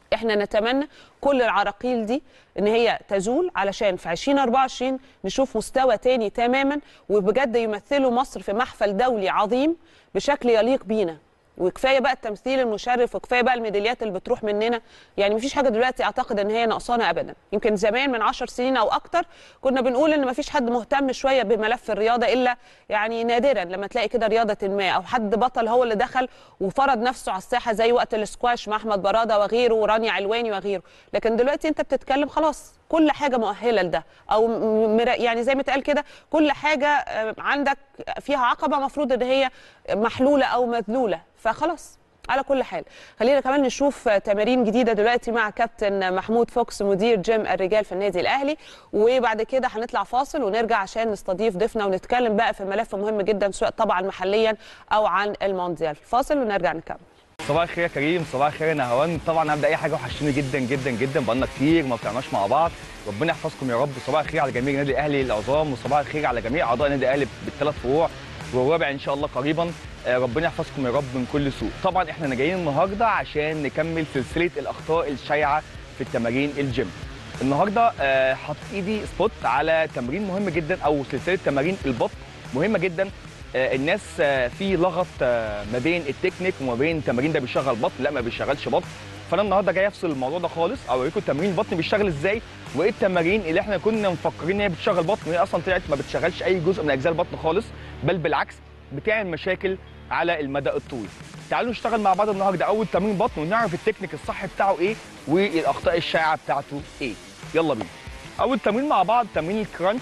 احنا نتمنى كل العراقيل دي ان هي تزول علشان في 2024 نشوف مستوى تاني تماما وبجد يمثلوا مصر في محفل دولي عظيم بشكل يليق بينا وكفايه بقى التمثيل المشرف وكفايه بقى الميداليات اللي بتروح مننا يعني مفيش حاجه دلوقتي اعتقد ان هي نقصانه ابدا يمكن زمان من 10 سنين او اكتر كنا بنقول ان مفيش حد مهتم شويه بملف الرياضه الا يعني نادرا لما تلاقي كده رياضه ما او حد بطل هو اللي دخل وفرض نفسه على الساحه زي وقت الاسكواش مع احمد براده وغيره ورانيا علواني وغيره لكن دلوقتي انت بتتكلم خلاص كل حاجه مؤهله لده او م- مر- يعني زي ما اتقال كده كل حاجه آه، عندك فيها عقبه مفروض ان هي محلوله او مذلوله فخلاص على كل حال خلينا كمان نشوف تمارين جديده دلوقتي مع كابتن محمود فوكس مدير جيم الرجال في النادي الاهلي وبعد كده هنطلع فاصل ونرجع عشان نستضيف ضيفنا ونتكلم بقى في ملف مهم جدا سواء طبعا محليا او عن المونديال فاصل ونرجع نكمل صباح الخير يا كريم صباح الخير يا نهوان طبعا هبدا اي حاجه وحشتني جدا جدا جدا بقالنا كتير ما طلعناش مع بعض ربنا يحفظكم يا رب صباح الخير على جميع النادي الاهلي العظام وصباح الخير على جميع اعضاء النادي الاهلي بالثلاث فروع والرابع ان شاء الله قريبا آه، ربنا يحفظكم يا رب من كل سوء طبعا احنا جايين النهارده عشان نكمل سلسله الاخطاء الشائعه في التمارين الجيم النهارده آه، حاطط ايدي سبوت على تمرين مهم جدا او سلسله تمارين البطن مهمه جدا آه، الناس آه، في لغط آه، ما بين التكنيك وما بين التمارين ده بيشغل بطن لا ما بيشغلش بطن فانا النهارده جاي افصل الموضوع ده خالص اوريكم تمرين البطن بيشتغل ازاي وايه التمارين اللي احنا كنا مفكرين ان هي بتشغل بطن وهي اصلا طلعت ما بتشغلش اي جزء من اجزاء البطن خالص بل بالعكس بتعمل مشاكل على المدى الطويل تعالوا نشتغل مع بعض النهارده اول تمرين بطن ونعرف التكنيك الصح بتاعه ايه والاخطاء الشائعه بتاعته ايه يلا بينا اول تمرين مع بعض تمرين الكرانش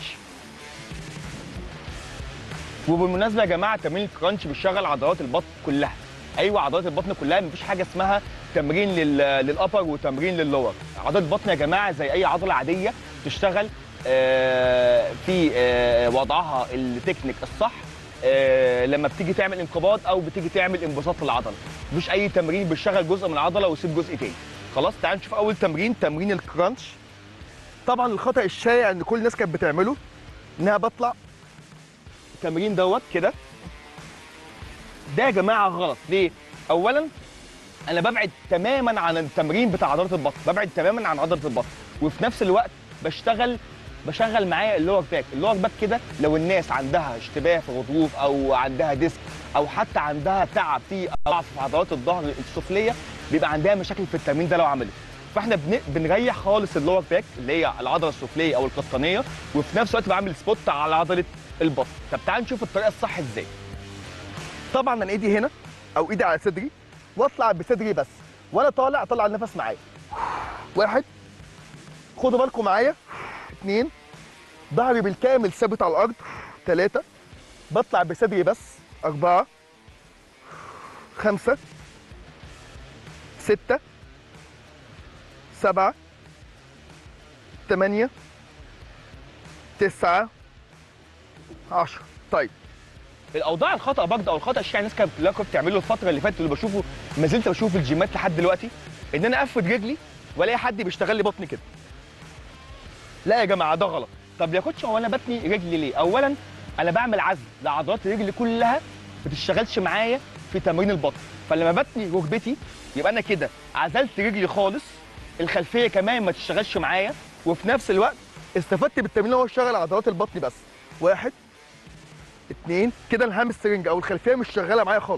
وبالمناسبه يا جماعه تمرين الكرانش بيشغل عضلات البطن كلها ايوه عضلات البطن كلها مفيش حاجه اسمها تمرين لل... للابر وتمرين لللور عضلات البطن يا جماعه زي اي عضله عاديه تشتغل آه، في آه، وضعها التكنيك الصح آه، لما بتيجي تعمل انقباض او بتيجي تعمل انبساط للعضله مفيش اي تمرين بيشغل جزء من العضله ويسيب جزء تاني خلاص تعال نشوف اول تمرين تمرين الكرانش طبعا الخطا الشائع ان كل الناس كانت بتعمله انها بطلع التمرين دوت كده ده يا جماعه غلط ليه اولا انا ببعد تماما عن التمرين بتاع عضله البطن ببعد تماما عن عضله البطن وفي نفس الوقت بشتغل بشغل معايا اللور باك اللور باك كده لو الناس عندها اشتباه في الغضروف او عندها ديسك او حتى عندها تعب في ضعف في عضلات الظهر السفليه بيبقى عندها مشاكل في التمرين ده لو عملت فاحنا بن... بنريح خالص اللور باك اللي هي العضله السفليه او القطنيه وفي نفس الوقت بعمل سبوت على عضله البطن طب تعال نشوف الطريقه الصح ازاي طبعا انا ايدي هنا او ايدي على صدري واطلع بصدري بس وانا طالع اطلع النفس معايا واحد خدوا بالكم معايا اثنين ظهري بالكامل ثابت على الارض ثلاثة بطلع بصدري بس أربعة خمسة ستة سبعة ثمانية تسعة عشرة طيب الاوضاع الخطا برضه او الخطا الشائع الناس كانت كلها كانت بتعمله الفتره اللي فاتت اللي بشوفه ما زلت بشوفه في الجيمات لحد دلوقتي ان انا افرد رجلي والاقي حد بيشتغل لي بطني كده لا يا جماعه ده غلط طب يا كوتش هو انا بتني رجلي ليه اولا انا بعمل عزل لعضلات الرجل كلها ما بتشتغلش معايا في تمرين البطن فلما بتني ركبتي يبقى انا كده عزلت رجلي خالص الخلفيه كمان ما تشتغلش معايا وفي نفس الوقت استفدت بالتمرين اللي هو اشتغل عضلات البطن بس واحد اتنين كده الهامسترنج او الخلفيه مش شغاله معايا خالص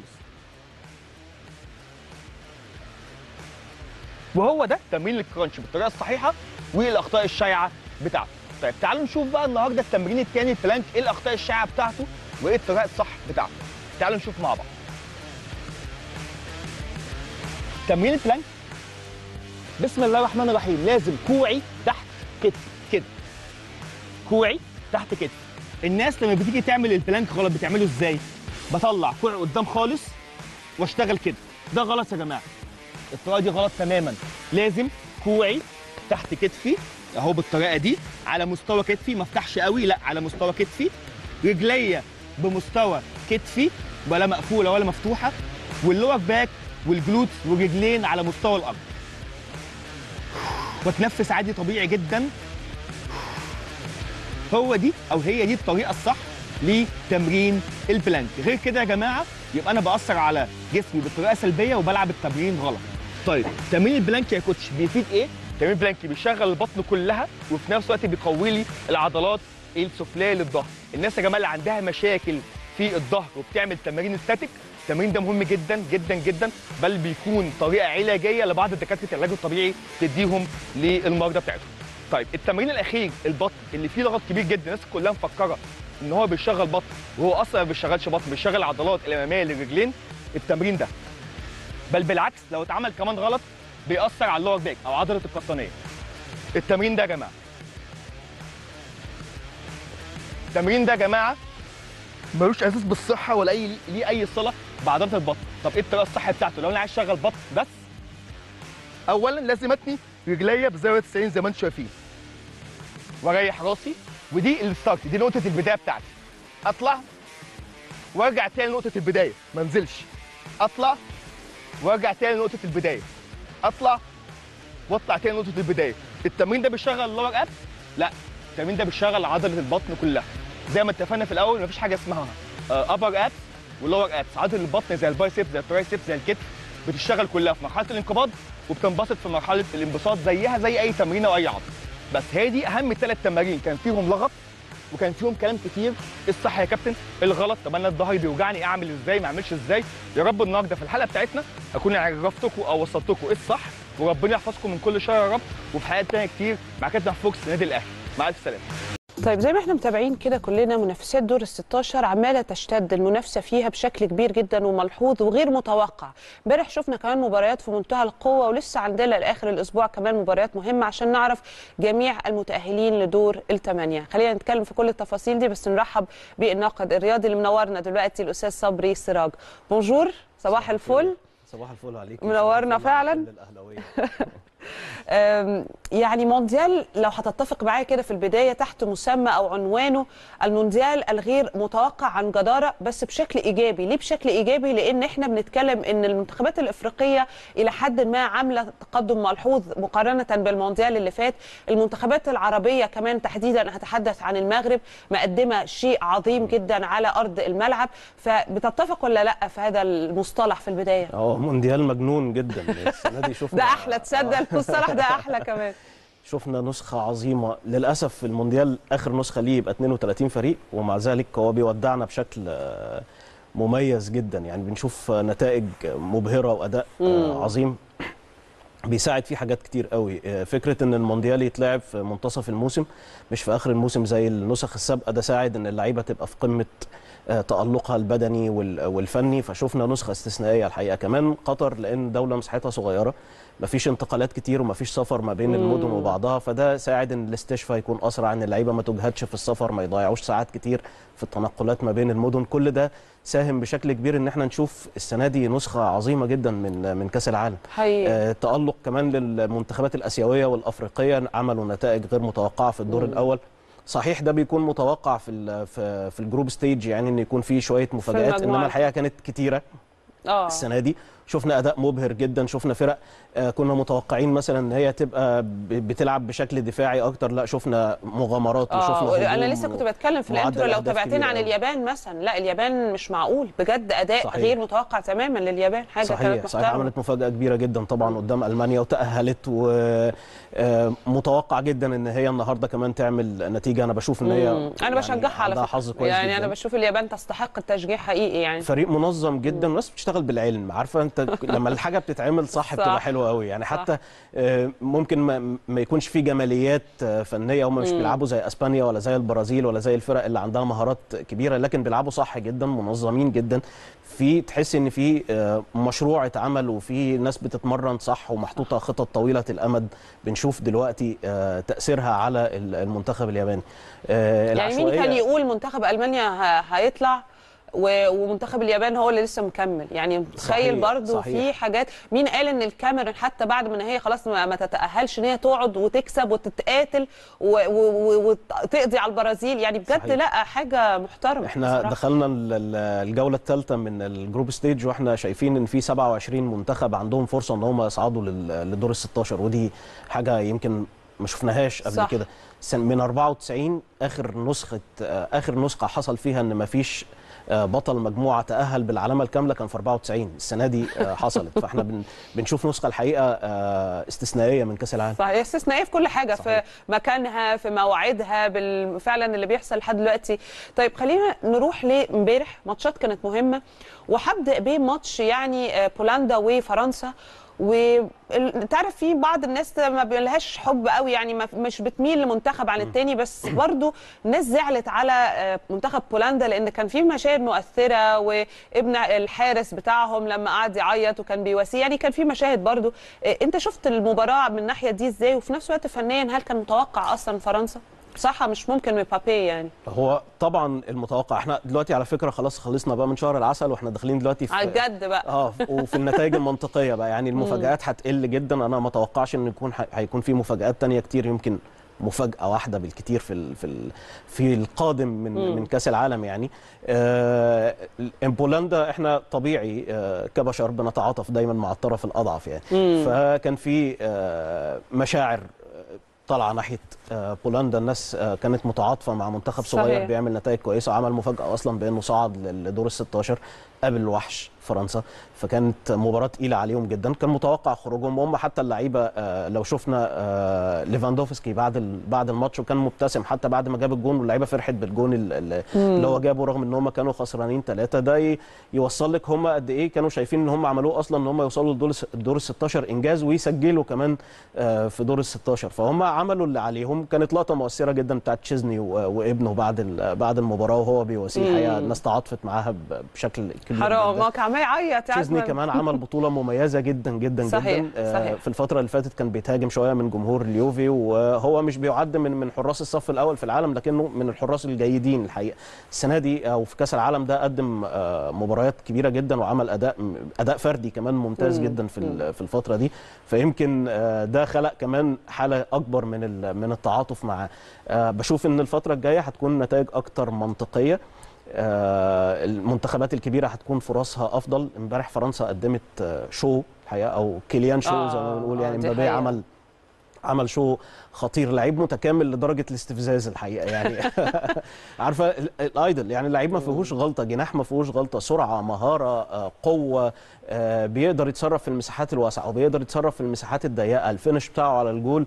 وهو ده تمرين الكرانش بالطريقه الصحيحه والاخطاء الشائعه بتاعته طيب تعالوا نشوف بقى النهارده التمرين الثاني البلانك ايه الاخطاء الشائعه بتاعته وايه الطريقه الصح بتاعته تعالوا نشوف مع بعض تمرين البلانك بسم الله الرحمن الرحيم لازم كوعي تحت كتفي كده كوعي تحت كتفي الناس لما بتيجي تعمل البلانك غلط بتعمله ازاي بطلع كوعي قدام خالص واشتغل كده ده غلط يا جماعه الطريقه دي غلط تماما لازم كوعي تحت كتفي اهو بالطريقه دي على مستوى كتفي ما افتحش قوي لا على مستوى كتفي رجليا بمستوى كتفي ولا مقفوله ولا مفتوحه واللور باك والجلوت والرجلين على مستوى الارض واتنفس عادي طبيعي جدا هو دي او هي دي الطريقه الصح لتمرين البلانك غير كده يا جماعه يبقى انا باثر على جسمي بطريقه سلبيه وبلعب التمرين غلط طيب تمرين البلانك يا كوتش بيفيد ايه تمرين البلانك بيشغل البطن كلها وفي نفس الوقت بيقوي لي العضلات السفليه للظهر الناس يا جماعه اللي عندها مشاكل في الظهر وبتعمل تمارين ستاتيك التمرين ده مهم جدا جدا جدا بل بيكون طريقه علاجيه لبعض دكاتره العلاج الطبيعي تديهم للمرضى بتاعتهم طيب التمرين الاخير البطن اللي فيه ضغط كبير جدا الناس كلها مفكره ان هو بيشغل بطن وهو اصلا ما بيشغلش بطن بيشغل العضلات الاماميه للرجلين التمرين ده بل بالعكس لو اتعمل كمان غلط بيأثر على اللور باك او عضله القطنيه التمرين ده يا جماعه التمرين ده يا جماعه ملوش اساس بالصحه ولا اي ليه اي صله بعضله البطن طب ايه الطريقه الصح بتاعته لو انا عايز اشغل بطن بس اولا لازم اتني رجليا بزاويه 90 زي ما انتم شايفين واريح راسي ودي الستارت دي نقطه البدايه بتاعتي اطلع وارجع تاني لنقطه البدايه ما انزلش اطلع وارجع تاني لنقطه البدايه اطلع واطلع تاني لنقطه البدايه التمرين ده بيشغل اللور اب لا التمرين ده بيشغل عضله البطن كلها زي ما اتفقنا في الاول مفيش حاجه اسمها ابر ابس ولور ابس عضله البطن زي البايسبس زي الترايسبس زي الكتف بتشتغل كلها في مرحله الانقباض وبتنبسط في مرحله الانبساط زيها زي اي تمرينه واي عضله بس هي دي اهم ثلاث تمارين كان فيهم لغط وكان فيهم كلام كتير إيه الصح يا كابتن إيه الغلط طب انا الظهر بيوجعني اعمل ازاي ما اعملش ازاي يا رب النهارده في الحلقه بتاعتنا اكون عرفتكم او وصلتكم ايه الصح وربنا يحفظكم من كل شر يا رب وفي حلقات تانية كتير مع كابتن فوكس نادي الاهلي مع الف سلامه طيب زي ما احنا متابعين كده كلنا منافسات دور ال 16 عماله تشتد المنافسه فيها بشكل كبير جدا وملحوظ وغير متوقع امبارح شفنا كمان مباريات في منتهى القوه ولسه عندنا لاخر الاسبوع كمان مباريات مهمه عشان نعرف جميع المتاهلين لدور الثمانيه خلينا نتكلم في كل التفاصيل دي بس نرحب بالناقد الرياضي اللي منورنا دلوقتي الاستاذ صبري سراج بونجور صباح الفل صباح الفل عليك منورنا فعلا يعني مونديال لو هتتفق معايا كده في البدايه تحت مسمى او عنوانه المونديال الغير متوقع عن جداره بس بشكل ايجابي، ليه بشكل ايجابي؟ لان احنا بنتكلم ان المنتخبات الافريقيه الى حد ما عامله تقدم ملحوظ مقارنه بالمونديال اللي فات، المنتخبات العربيه كمان تحديدا هتحدث عن المغرب مقدمه شيء عظيم جدا على ارض الملعب، فبتتفق ولا لا في هذا المصطلح في البدايه؟ اه مونديال مجنون جدا السنه دي شفنا ده احلى تصدق المصطلح ده احلى كمان شفنا نسخة عظيمة للأسف في المونديال آخر نسخة ليه يبقى 32 فريق ومع ذلك هو بيودعنا بشكل مميز جدا يعني بنشوف نتائج مبهرة وأداء مم. عظيم بيساعد فيه حاجات كتير قوي فكرة ان المونديال يتلعب في منتصف الموسم مش في آخر الموسم زي النسخ السابقة ده ساعد ان اللعيبة تبقى في قمة تألقها البدني والفني فشفنا نسخة استثنائية الحقيقة كمان قطر لأن دولة مساحتها صغيرة مفيش انتقالات كتير ومفيش سفر ما بين المدن وبعضها فده ساعد ان الاستشفاء يكون اسرع ان اللعيبه ما تجهدش في السفر ما يضيعوش ساعات كتير في التنقلات ما بين المدن كل ده ساهم بشكل كبير ان احنا نشوف السنه دي نسخه عظيمه جدا من من كاس العالم حقيقي. آه تالق كمان للمنتخبات الاسيويه والافريقيه عملوا نتائج غير متوقعه في الدور مم. الاول صحيح ده بيكون متوقع في في, في الجروب ستيج يعني ان يكون في شويه مفاجات انما الحقيقه كانت كتيره آه. السنه دي شفنا اداء مبهر جدا شفنا فرق آه كنا متوقعين مثلا ان هي تبقى بتلعب بشكل دفاعي اكتر لا شفنا مغامرات وشفنا آه انا لسه كنت بتكلم في الانترو لو تابعتنا عن اليابان مثلا لا اليابان مش معقول بجد اداء صحيح. غير متوقع تماما لليابان حاجه صحيح كانت محترمه صحيح عملت مفاجاه كبيره جدا طبعا قدام المانيا وتاهلت ومتوقع جدا ان هي النهارده كمان تعمل نتيجه انا بشوف ان هي انا يعني بشجعها على فكره حظ كويس يعني جداً. انا بشوف اليابان تستحق التشجيع حقيقي يعني فريق منظم جدا والناس بتشتغل بالعلم عارفه انت لما الحاجه بتتعمل صح, صح بتبقى حلوه قوي يعني حتى صح. ممكن ما, ما يكونش في جماليات فنيه هم مش بيلعبوا زي اسبانيا ولا زي البرازيل ولا زي الفرق اللي عندها مهارات كبيره لكن بيلعبوا صح جدا منظمين جدا في تحس ان في مشروع اتعمل وفي ناس بتتمرن صح ومحطوطه خطط طويله الامد بنشوف دلوقتي تاثيرها على المنتخب الياباني يعني مين كان يقول منتخب المانيا هيطلع ومنتخب اليابان هو اللي لسه مكمل يعني تخيل برضو في حاجات مين قال ان الكاميرون حتى بعد ما هي خلاص ما تتاهلش ان هي تقعد وتكسب وتتقاتل وتقضي على البرازيل يعني بجد صحيح. لا حاجه محترمه احنا صراحة. دخلنا الجوله الثالثه من الجروب ستيج واحنا شايفين ان في 27 منتخب عندهم فرصه ان هم يصعدوا للدور ال 16 ودي حاجه يمكن ما شفناهاش قبل كده من 94 اخر نسخه اخر نسخه حصل فيها ان ما فيش آه، بطل مجموعه تاهل بالعلامه الكامله كان في 94 السنه دي آه، حصلت فاحنا بن- بنشوف نسخه الحقيقه آه، استثنائيه من كاس العالم صحيح استثنائيه في كل حاجه صحيح. في مكانها في مواعيدها بال- فعلا اللي بيحصل لحد دلوقتي طيب خلينا نروح لامبارح ماتشات كانت مهمه وهبدا بماتش يعني آه، بولندا وفرنسا وتعرف في بعض الناس ما بيلهاش حب قوي يعني ما مش بتميل لمنتخب عن التاني بس برضو الناس زعلت على آه، منتخب بولندا لان كان في مشاهد مؤثره وابن الحارس بتاعهم لما قعد يعيط وكان بيواسيه يعني كان في مشاهد برضو آه، انت شفت المباراه من الناحيه دي ازاي وفي نفس الوقت فنيا هل كان متوقع اصلا فرنسا صح مش ممكن من بابي يعني هو طبعا المتوقع احنا دلوقتي على فكره خلاص خلصنا بقى من شهر العسل واحنا داخلين دلوقتي في على الجد بقى اه وفي النتائج المنطقيه بقى يعني المفاجات هتقل جدا انا ما اتوقعش ان يكون هيكون في مفاجات تانية كتير يمكن مفاجاه واحده بالكتير في ال في ال في القادم من مم. من كاس العالم يعني آه بولندا احنا طبيعي آه كبشر بنتعاطف دايما مع الطرف الاضعف يعني مم. فكان في آه مشاعر طالعه ناحيه آه، بولندا الناس آه، كانت متعاطفه مع منتخب صغير صحيح. بيعمل نتائج كويسه وعمل مفاجاه اصلا بانه صعد لدور ال 16 قبل وحش فرنسا فكانت مباراه تقيله عليهم جدا كان متوقع خروجهم وهم حتى اللعيبه آه، لو شفنا آه، ليفاندوفسكي بعد ال- بعد الماتش وكان مبتسم حتى بعد ما جاب الجون واللعيبه فرحت بالجون ال- ال- اللي هو جابه رغم ان هم كانوا خسرانين ثلاثه ده ي- يوصل لك هم قد ايه كانوا شايفين ان هم عملوه اصلا ان هم يوصلوا لدور الس- الدور ال 16 انجاز ويسجلوا كمان آه، في دور ال 16 فهم عملوا اللي عليهم كانت لقطه مؤثره جدا بتاعت تشيزني و- وابنه بعد ال- بعد المباراه وهو بيواسيه مم. الحقيقه الناس تعاطفت معاها ب- بشكل كبير حرام جدا. هو كان عمال يعيط تشيزني يعني كمان عمل بطوله مميزه جدا جدا صحيح، جدا آه، صحيح. في الفتره اللي فاتت كان بيتهاجم شويه من جمهور اليوفي وهو مش بيعد من من حراس الصف الاول في العالم لكنه من الحراس الجيدين الحقيقه السنه دي او في كاس العالم ده قدم آه، مباريات كبيره جدا وعمل اداء اداء فردي كمان ممتاز مم. جدا في ال- في الفتره دي فيمكن آه، ده خلق كمان حاله اكبر من ال- من التعاطف معاه آه، بشوف ان الفتره الجايه هتكون نتائج اكتر منطقيه آه، المنتخبات الكبيره هتكون فرصها افضل امبارح فرنسا قدمت آه، شو الحقيقه او كيليان شو آه، زي ما بنقول آه، يعني دي مبابي حقيقة. عمل عمل شو خطير لعيب متكامل لدرجه الاستفزاز الحقيقه يعني عارفه ال- الايدل يعني اللعيب ما فيهوش غلطه جناح ما فيهوش غلطه سرعه مهاره آه، قوه آه، بيقدر يتصرف في المساحات الواسعه وبيقدر يتصرف في المساحات الضيقه الفينش بتاعه على الجول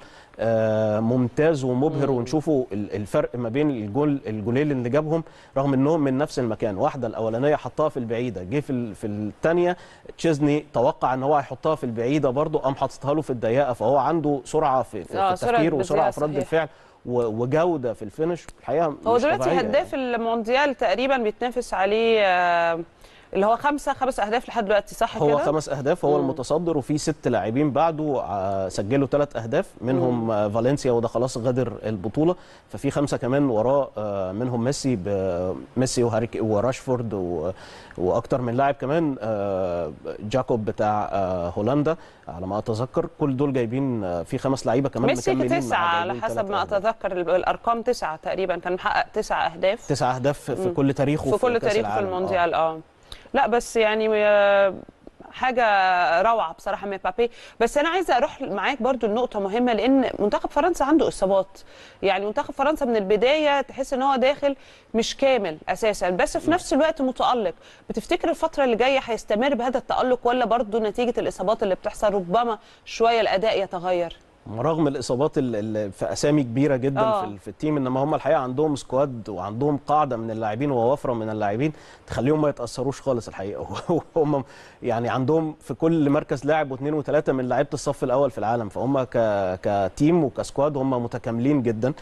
آه، ممتاز ومبهر مم. ونشوفوا ال- الفرق ما بين الجول الجولين اللي جابهم رغم انهم من نفس المكان واحده الاولانيه حطها في البعيده جه في ال- في الثانيه تشيزني توقع ان هو هيحطها في البعيده برضه قام حاططها له في الضيقه فهو عنده سرعه في, في, آه، في سرعة التفكير بديهة، وسرعه في رد صحيح. الفعل و- وجوده في الفينش الحقيقه هو مش دلوقتي طبيعية هداف المونديال تقريبا بيتنافس عليه آه، اللي هو خمسه خمس اهداف لحد دلوقتي صح هو كده؟ خمس اهداف هو مم. المتصدر وفي ست لاعبين بعده آه، سجلوا ثلاث اهداف منهم آه، فالنسيا وده خلاص غادر البطوله ففي خمسه كمان وراه آه، منهم ميسي ب- ميسي وهاريك وراشفورد و- واكتر من لاعب كمان آه، جاكوب بتاع آه، هولندا على ما اتذكر كل دول جايبين آه، في خمس لعيبه كمان ميسي مكملين معاه تسعه على جايبين حسب تلات ما أهداف. اتذكر ال- الارقام تسعه تقريبا كان محقق تسع اهداف تسع اهداف في مم. كل تاريخه في كل كأس تاريخ في العالم. آه. المونديال اه لا بس يعني آه، حاجه روعه بصراحه من مبابي بس انا عايزه اروح معاك برضو لنقطه مهمه لان منتخب فرنسا عنده اصابات يعني منتخب فرنسا من البدايه تحس ان هو داخل مش كامل اساسا بس في نفس الوقت متالق بتفتكر الفتره اللي جايه هيستمر بهذا التالق ولا برضو نتيجه الاصابات اللي بتحصل ربما شويه الاداء يتغير رغم الاصابات اللي في اسامي كبيره جدا آه. في, ال- في التيم انما هم الحقيقه عندهم سكواد وعندهم قاعده من اللاعبين ووفره من اللاعبين تخليهم ما يتاثروش خالص الحقيقه هم يعني عندهم في كل مركز لاعب واثنين وثلاثه من لعيبه الصف الاول في العالم فهم ك كتيم وكسكواد هم متكاملين جدا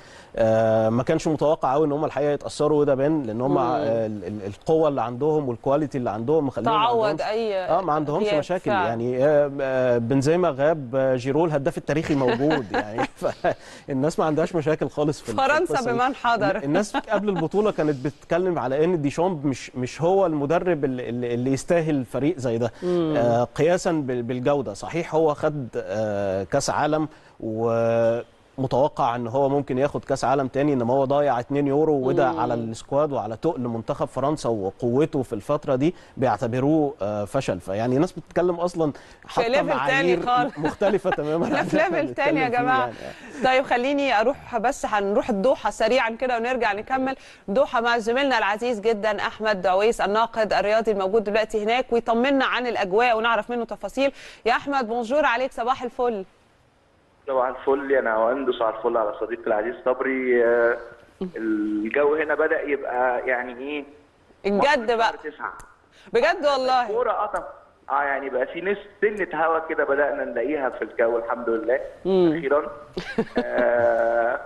آه ما كانش متوقع قوي ان هم الحقيقه يتاثروا وده بان لان هم مم. آه ال- ال- القوه اللي عندهم والكواليتي اللي عندهم مخليهم ما تعوض عندهمش- اي اه ما عندهمش غياب مشاكل فعلا. يعني آه، آه، بنزيما غاب آه، جيرو الهداف التاريخي موجود يعني فالناس ما عندهاش مشاكل خالص في في فرنسا القصة دي. بمن حضر الناس قبل البطوله كانت بتتكلم على ان ديشامب مش مش هو المدرب اللي, اللي اللي يستاهل فريق زي ده مم. آه قياسا بال- بالجوده صحيح هو خد آه كاس عالم و متوقع ان هو ممكن ياخد كاس عالم تاني انما هو ضيع 2 يورو وده على السكواد وعلى تقل منتخب فرنسا وقوته في الفتره دي بيعتبروه آه، فشل فيعني ناس بتتكلم اصلا حاطه ليفل تاني معايير خالص. مختلفه تماما احنا عن في اللي احنا ليفل تاني يا بنتكلم فيه جماعه يعني. طيب خليني اروح بس هنروح الدوحه سريعا كده ونرجع نكمل دوحه مع زميلنا العزيز جدا احمد عويس الناقد الرياضي الموجود دلوقتي هناك ويطمنا عن الاجواء ونعرف منه تفاصيل يا احمد بونجور عليك صباح الفل صباح الفل يا نهاوند صباح الفل على صديقي العزيز صبري آه، الجو هنا بدأ يبقى يعني ايه الجد بقى تسعة بجد والله كورة قطم اه يعني بقى في نس سنة هوا كده بدأنا نلاقيها في الجو الحمد لله أخيرا آه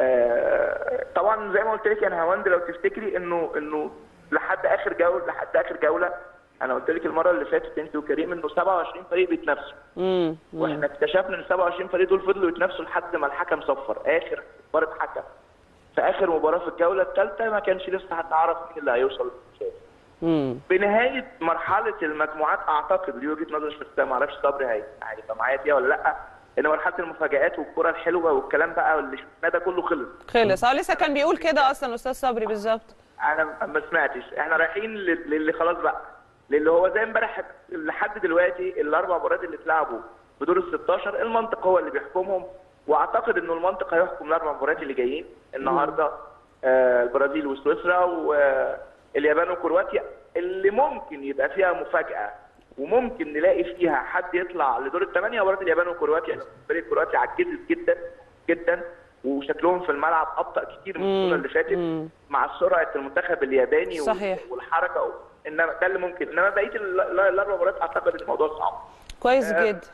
آه طبعا زي ما قلت لك يا نهاوند لو تفتكري انه انه لحد اخر جولة لحد اخر جولة انا قلت لك المرة اللي فاتت انت وكريم انه 27 فريق بيتنافسوا امم واحنا اكتشفنا ان 27 فريق دول فضلوا يتنافسوا لحد ما الحكم صفر اخر مباراه حكم في اخر مباراه في الجوله الثالثه ما كانش لسه هتعرف مين اللي هيوصل للنهائي. امم بنهايه مرحله المجموعات اعتقد دي وجهه نظر شخصيه ما اعرفش صبري هي- هيبقى معايا فيها ولا لا ان مرحله المفاجات والكره الحلوه والكلام بقى اللي شفناه ده كله خلص خلص اه لسه كان بيقول كده اصلا استاذ صبري بالظبط انا ما سمعتش احنا رايحين لل- للي خلاص بقى للي هو زي امبارح لحد دلوقتي الاربع مباريات اللي اتلعبوا في دور ال 16 المنطق هو اللي بيحكمهم واعتقد انه المنطق هيحكم الاربع مباريات اللي جايين النهارده آه البرازيل وسويسرا واليابان وكرواتيا اللي ممكن يبقى فيها مفاجاه وممكن نلاقي فيها حد يطلع لدور الثمانيه مباراه اليابان وكرواتيا فريق كرواتيا عجزت جدا جدا وشكلهم في الملعب ابطا كتير من البطوله اللي فاتت مع سرعه المنتخب الياباني وال- صحيح. والحركه انما ده اللي ممكن انما بقيه ال- ال- الاربع مباريات اعتقد ان الموضوع صعب كويس آه، جدا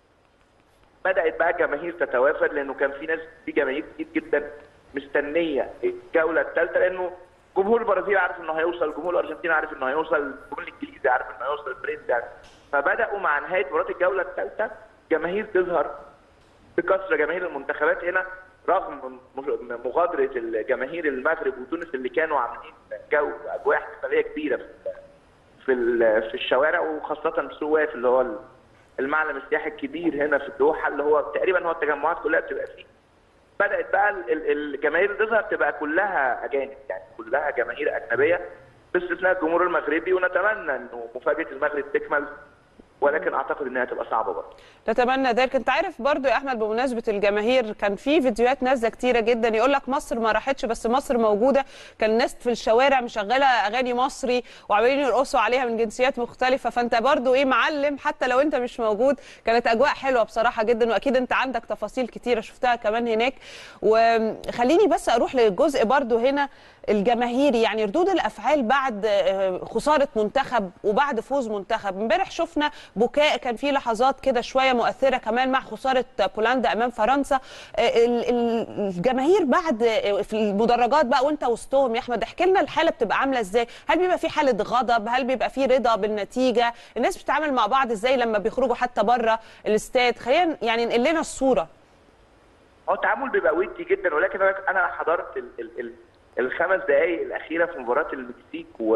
بدات بقى جماهير تتوافد لانه كان في ناس في جماهير كتير جدا مستنيه الجوله الثالثه لانه جمهور البرازيل عارف انه هيوصل جمهور الارجنتين عارف انه هيوصل الجمهور الانجليزي عارف انه هيوصل الفرنسي عارف فبداوا مع نهايه مباراه الجوله الثالثه جماهير تظهر بكثره جماهير المنتخبات هنا رغم م- مغادره الجماهير المغرب وتونس اللي كانوا عاملين جو اجواء احتفاليه كبيره في في ال- في الشوارع وخاصه في سوق واقف اللي هو المعلم السياحي الكبير هنا في الدوحه اللي هو تقريبا هو التجمعات كلها بتبقى فيه بدات بقى ال- ال- الجماهير اللي تظهر تبقى كلها اجانب يعني كلها جماهير اجنبيه باستثناء الجمهور المغربي ونتمنى انه مفاجاه المغرب تكمل ولكن اعتقد انها تبقى صعبه برضه نتمنى ذلك انت عارف برضو يا احمد بمناسبه الجماهير كان في فيديوهات نازله كتيره جدا يقول لك مصر ما راحتش بس مصر موجوده كان الناس في الشوارع مشغله اغاني مصري وعمالين يرقصوا عليها من جنسيات مختلفه فانت برضو ايه معلم حتى لو انت مش موجود كانت اجواء حلوه بصراحه جدا واكيد انت عندك تفاصيل كتيره شفتها كمان هناك وخليني بس اروح للجزء برضو هنا الجماهيري يعني ردود الافعال بعد آه، خساره منتخب وبعد فوز منتخب امبارح شفنا بكاء كان في لحظات كده شويه مؤثره كمان مع خساره بولندا امام فرنسا آه، ال- ال- الجماهير بعد آه، في المدرجات بقى وانت وسطهم يا احمد احكي لنا الحاله بتبقى عامله ازاي هل بيبقى في حاله غضب هل بيبقى في رضا بالنتيجه الناس بتتعامل مع بعض ازاي لما بيخرجوا حتى بره الاستاد خلينا يعني نقل لنا الصوره هو التعامل بيبقى ودي جدا ولكن انا أنا حضرت ال ال ال الخمس دقائق الاخيره في مباراه المكسيك و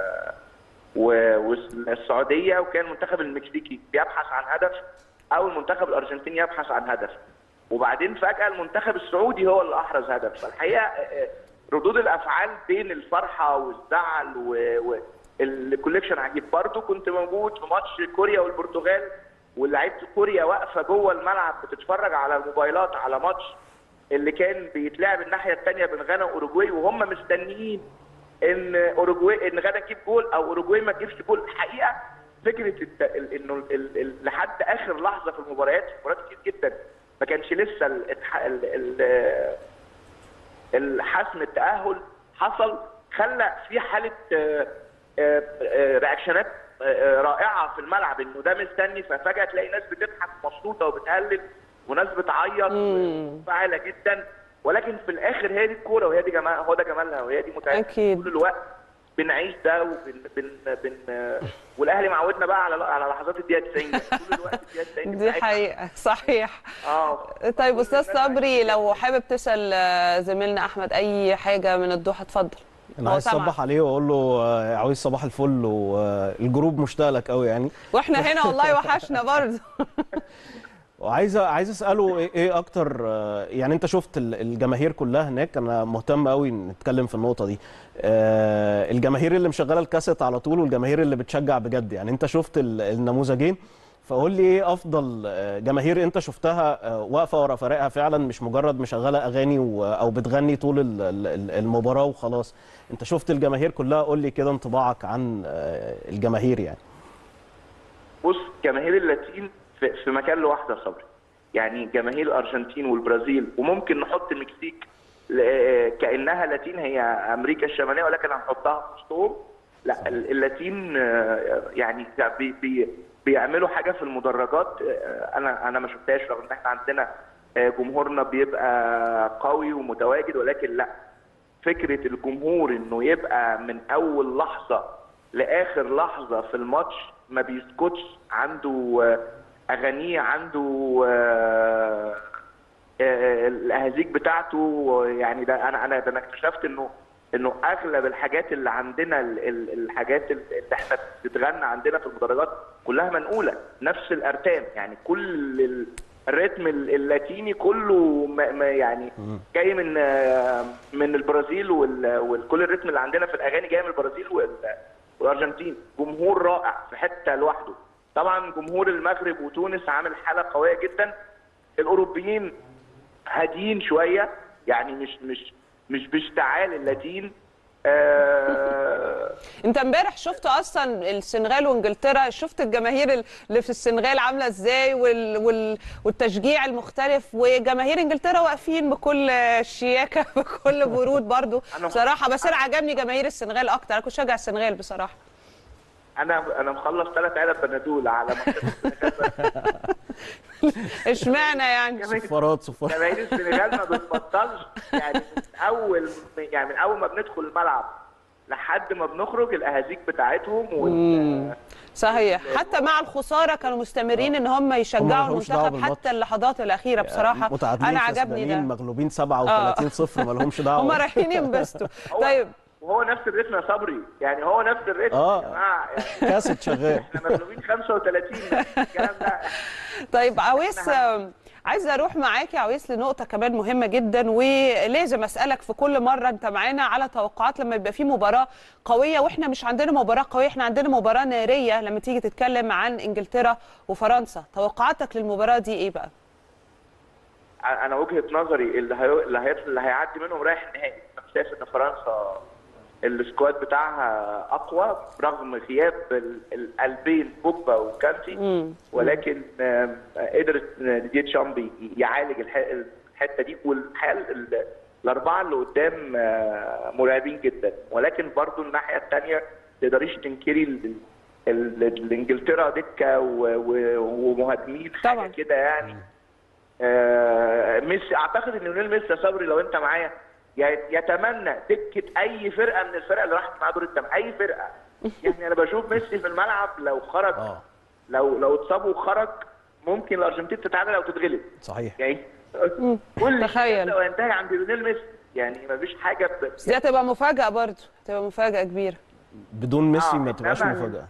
و- والسعوديه وكان المنتخب المكسيكي بيبحث عن هدف او المنتخب الارجنتيني يبحث عن هدف وبعدين فجاه المنتخب السعودي هو اللي احرز هدف فالحقيقه آه، ردود الافعال بين الفرحه والزعل والكوليكشن عجيب برضو كنت موجود في ماتش كوريا والبرتغال ولاعيبه كوريا واقفه جوه الملعب بتتفرج على الموبايلات على ماتش اللي كان بيتلعب الناحيه الثانيه بين غانا واوروجواي وهم مستنيين ان اوروجواي ان غانا تجيب جول او اوروجواي ما تجيبش جول الحقيقه فكره الت- ال- انه ال- ال- لحد اخر لحظه في المباريات مباريات كتير جدا ما كانش لسه الاتح- ال- ال- الحسم التاهل حصل خلى في حاله آه، آه، آه، رياكشنات آه، آه، رائعه في الملعب انه ده مستني ففجاه تلاقي ناس بتضحك مبسوطه وبتهلل وناس بتعيط فعاله جدا ولكن في الاخر هي دي الكوره وهي دي جمال هو ده جمالها وهي دي متعتها أكيد. طول الوقت بنعيش ده وبن بن بن والاهلي معودنا بقى على على لحظات الدقيقه 90 طول الوقت الدقيقه 90 دي بتاعتنا. حقيقه صحيح اه طيب استاذ صبري لو حابب تسال آه، زميلنا احمد اي حاجه من الضحى اتفضل انا هو عايز سامعك. اصبح عليه واقول له آه، عاوز صباح الفل والجروب مشتاق لك قوي يعني واحنا هنا والله وحشنا برضه وعايز عايز اساله ايه إيه اكتر آه، يعني انت شفت ال- الجماهير كلها هناك انا مهتم قوي نتكلم في النقطه دي آه، الجماهير اللي مشغله الكاسيت على طول والجماهير اللي بتشجع بجد يعني انت شفت ال- النموذجين فقول لي ايه افضل آه، جماهير انت شفتها آه، واقفه ورا فريقها فعلا مش مجرد مشغله اغاني و- او بتغني طول ال- ال- المباراه وخلاص انت شفت الجماهير كلها قول لي كده انطباعك عن آه، الجماهير يعني بص جماهير اللاتين في, في مكان لوحده يا صبري يعني جماهير الارجنتين والبرازيل وممكن نحط المكسيك ل- كانها لاتين هي امريكا الشماليه ولكن هنحطها في وسطهم لا ال- اللاتين آه، يعني بي بي بيعملوا حاجه في المدرجات آه، انا انا ما شفتهاش رغم ان احنا عندنا آه، جمهورنا بيبقى قوي ومتواجد ولكن لا فكره الجمهور انه يبقى من اول لحظه لاخر لحظه في الماتش ما بيسكتش عنده آه، اغانيه عنده آه، آه، الاهازيج بتاعته يعني ده انا انا ده انا اكتشفت انه انه اغلب الحاجات اللي عندنا ال- ال- الحاجات اللي احنا بتتغنى عندنا في المدرجات كلها منقوله نفس الارتام يعني كل ال- الريتم ال- اللاتيني كله ما ما يعني جاي من آه، من البرازيل وال- وكل الريتم اللي عندنا في الاغاني جاي من البرازيل وال- والارجنتين جمهور رائع في حته لوحده طبعا جمهور المغرب وتونس عامل حاله قويه جدا الاوروبيين هاديين شويه يعني مش مش مش باشتعال اللاتين آه انت امبارح شفت اصلا السنغال وانجلترا شفت الجماهير اللي في السنغال عامله ازاي وال... وال... والتشجيع المختلف وجماهير انجلترا واقفين بكل شياكه بكل برود برضو أنا- بصراحه بس انا عجبني جماهير السنغال اكتر انا كنت شجع السنغال بصراحه انا انا مخلص ثلاث علب بنادول على ماتشات اشمعنى يعني صفارات صفارات جماهير السنغال ما بتبطلش يعني من اول يعني من اول ما بندخل الملعب لحد ما بنخرج الاهازيج بتاعتهم وال... صحيح حتى مع الخساره كانوا مستمرين ان هم يشجعوا مالهمش دعوة المنتخب بالماتش. حتى اللحظات الاخيره بصراحه متعادلين انا عجبني كسبانين، ده مغلوبين 37 0 ما لهمش دعوه هم رايحين ينبسطوا هو- طيب وهو نفس الريتم يا صبري يعني هو نفس الريتم آه. يا جماعه يعني كاسيت شغال احنا مغلوبين 35 الكلام ده طيب عويس آم، عايزه اروح معاك يا عويس لنقطه كمان مهمه جدا ولازم اسالك في كل مره انت معانا على توقعات لما يبقى في مباراه قويه واحنا مش عندنا مباراه قويه احنا عندنا مباراه ناريه لما تيجي تتكلم عن انجلترا وفرنسا توقعاتك للمباراه دي ايه بقى انا وجهه نظري اللي هي... اللي, هي... اللي هيعدي منهم رايح النهائي انا شايف ان فرنسا السكواد بتاعها اقوى رغم غياب ال- القلبين بوجبا وكانتي مم. ولكن آم، قدرت ديديه تشامبي يعالج الح- الحته دي والحقيقه ال- الاربعه اللي قدام آه، مرعبين جدا ولكن برضو الناحيه الثانيه تقدريش تنكري ال- ال- الانجلترا دكه و- و- ومهاجمين حاجه طبعاً. كده يعني آه، ميسي اعتقد ان ليونيل ميسي يا صبري لو انت معايا ي- يتمنى دكه اي فرقه من الفرق اللي راحت معاه دور الثمانيه اي فرقه يعني انا بشوف ميسي في الملعب لو خرج اه لو لو اتصاب وخرج ممكن الارجنتين تتعادل او تتغلب صحيح يعني كل تخيل. شيء وينتهي عند ليونيل ميسي يعني مفيش حاجه ب... بس دي هتبقى مفاجاه برضو هتبقى مفاجاه كبيره بدون ميسي آه، ما تبقاش إنما- مفاجاه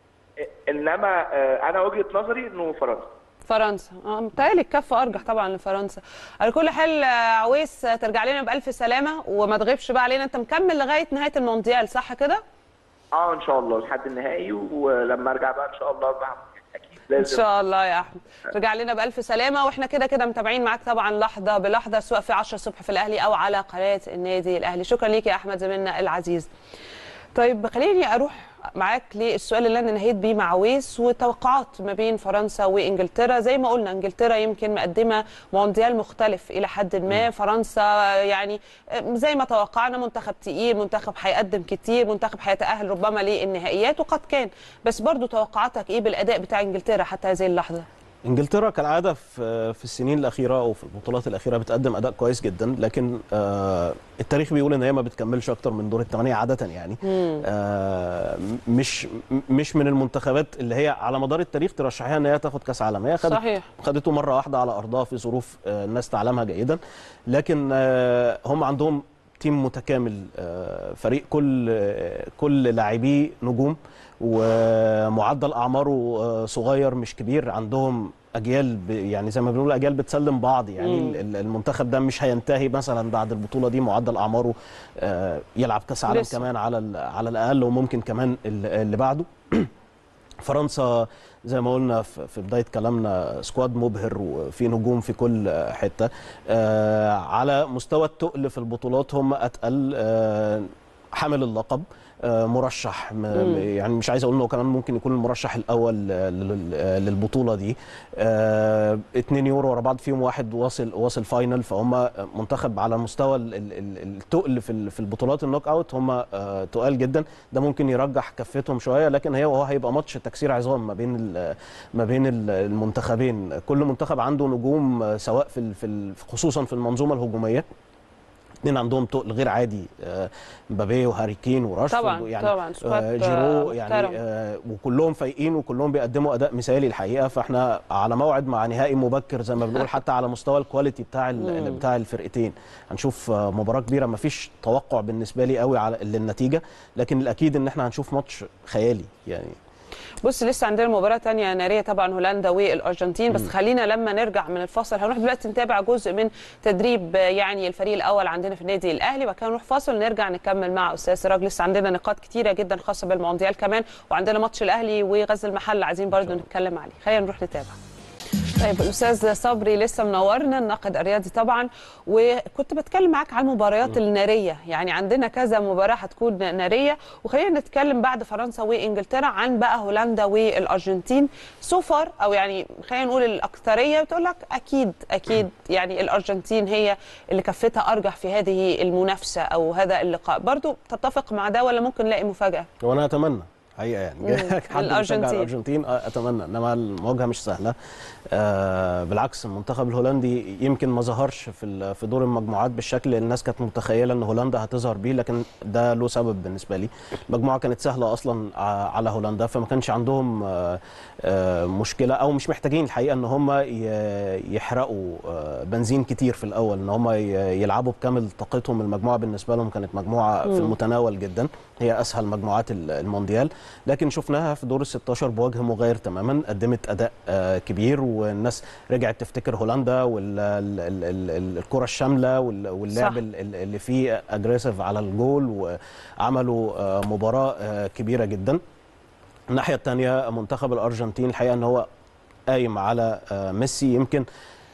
انما آه، انا وجهه نظري انه فرنسا فرنسا اه متهيألي الكفه ارجح طبعا لفرنسا على كل حال آه، عويس آه، ترجع لنا بالف سلامه وما تغيبش بقى علينا انت مكمل لغايه نهايه المونديال صح كده اه ان شاء الله لحد النهائي ولما ارجع بقى ان شاء الله بقى اكيد ان لازم شاء الله يا احمد رجع لنا بالف سلامه واحنا كده كده متابعين معاك طبعا لحظه بلحظه سواء في 10 الصبح في الاهلي او على قناه النادي الاهلي شكرا ليك يا احمد زميلنا العزيز طيب خليني اروح معاك للسؤال اللي انا نهيت بيه مع ويس وتوقعات ما بين فرنسا وانجلترا زي ما قلنا انجلترا يمكن مقدمه مونديال مختلف الى حد ما فرنسا يعني زي ما توقعنا منتخب تقيل منتخب هيقدم كتير منتخب هيتاهل ربما للنهائيات وقد كان بس برضو توقعاتك ايه بالاداء بتاع انجلترا حتى هذه اللحظه انجلترا كالعاده في في السنين الاخيره او في البطولات الاخيره بتقدم اداء كويس جدا لكن آه التاريخ بيقول ان هي ما بتكملش اكتر من دور الثمانيه عاده يعني آه مش مش من المنتخبات اللي هي على مدار التاريخ ترشحيها ان هي تاخد كاس عالم هي خدت صحيح. خدته مره واحده على ارضها في ظروف آه الناس تعلمها جيدا لكن آه هم عندهم تيم متكامل آه فريق كل آه كل لاعبيه نجوم ومعدل اعماره آه، صغير مش كبير عندهم اجيال ب- يعني زي ما بنقول اجيال بتسلم بعض يعني مم. ال- ال- المنتخب ده مش هينتهي مثلا بعد البطوله دي معدل اعماره آه، يلعب كاس عالم لسه. كمان على ال- على الاقل وممكن كمان ال- اللي بعده فرنسا زي ما قلنا في في بدايه كلامنا سكواد مبهر وفي نجوم في كل حته آه، على مستوى التقل في البطولات هم اتقل آه، حامل اللقب آه، مرشح م- مم. يعني مش عايز اقول انه كمان ممكن يكون المرشح الاول آه، لل- آه، للبطوله دي آه، اتنين يورو ورا بعض فيهم واحد واصل واصل فاينل فهم منتخب على مستوى ال- ال- ال- التقل في ال- في البطولات النوك اوت هم آه، تقال جدا ده ممكن يرجح كفتهم شويه لكن هي وهو هيبقى ماتش تكسير عظام ما بين ال- ما بين ال- المنتخبين كل منتخب عنده نجوم آه، سواء في ال- في ال- خصوصا في المنظومه الهجوميه اتنين عندهم تقل غير عادي آه، مبابي وهاري كين وراشفورد طبعا يعني طبعا سكواد آه، جيرو آه، يعني محترم. آه، وكلهم فايقين وكلهم بيقدموا اداء مثالي الحقيقه فاحنا على موعد مع نهائي مبكر زي ما بنقول حتى على مستوى الكواليتي بتاع ال- مم. بتاع الفرقتين هنشوف آه، مباراه كبيره ما فيش توقع بالنسبه لي قوي على للنتيجه لكن الاكيد ان احنا هنشوف ماتش خيالي يعني بص لسه عندنا مباراة تانية نارية طبعا هولندا والأرجنتين بس خلينا لما نرجع من الفاصل هنروح دلوقتي نتابع جزء من تدريب آه، يعني الفريق الأول عندنا في النادي الأهلي وبعد كده نروح فاصل نرجع نكمل مع أستاذ سراج لسه عندنا نقاط كتيرة جدا خاصة بالمونديال كمان وعندنا ماتش الأهلي وغزل المحل عايزين برضو نتكلم عليه خلينا نروح نتابع طيب الاستاذ صبري لسه منورنا الناقد الرياضي طبعا وكنت بتكلم معاك عن المباريات الناريه يعني عندنا كذا مباراه هتكون ناريه وخلينا نتكلم بعد فرنسا وانجلترا عن بقى هولندا والارجنتين سوفر او يعني خلينا نقول الاكثريه بتقول لك اكيد اكيد يعني الارجنتين هي اللي كفتها ارجح في هذه المنافسه او هذا اللقاء برضو تتفق مع ده ولا ممكن نلاقي مفاجاه وانا اتمنى حقيقه يعني مم. حد بيشجع الأرجنتين. الارجنتين آه، اتمنى انما المواجهه مش سهله آه بالعكس المنتخب الهولندي يمكن ما ظهرش في ال- في دور المجموعات بالشكل اللي الناس كانت متخيله ان هولندا هتظهر بيه لكن ده له سبب بالنسبه لي المجموعه كانت سهله اصلا ع- على هولندا فما كانش عندهم آه آه مشكله او مش محتاجين الحقيقه ان هم ي- يحرقوا آه بنزين كتير في الاول ان هم ي- يلعبوا بكامل طاقتهم المجموعه بالنسبه لهم كانت مجموعه في مم. المتناول جدا هي اسهل مجموعات ال- المونديال لكن شفناها في دور ال 16 بوجه مغاير تماما قدمت اداء آه، كبير والناس رجعت تفتكر هولندا والكره الشامله وال- واللعب صح. ال- ال- اللي فيه اجريسيف على الجول وعملوا آه، مباراه آه، كبيره جدا الناحيه الثانيه منتخب الارجنتين الحقيقه ان هو قايم على آه، ميسي يمكن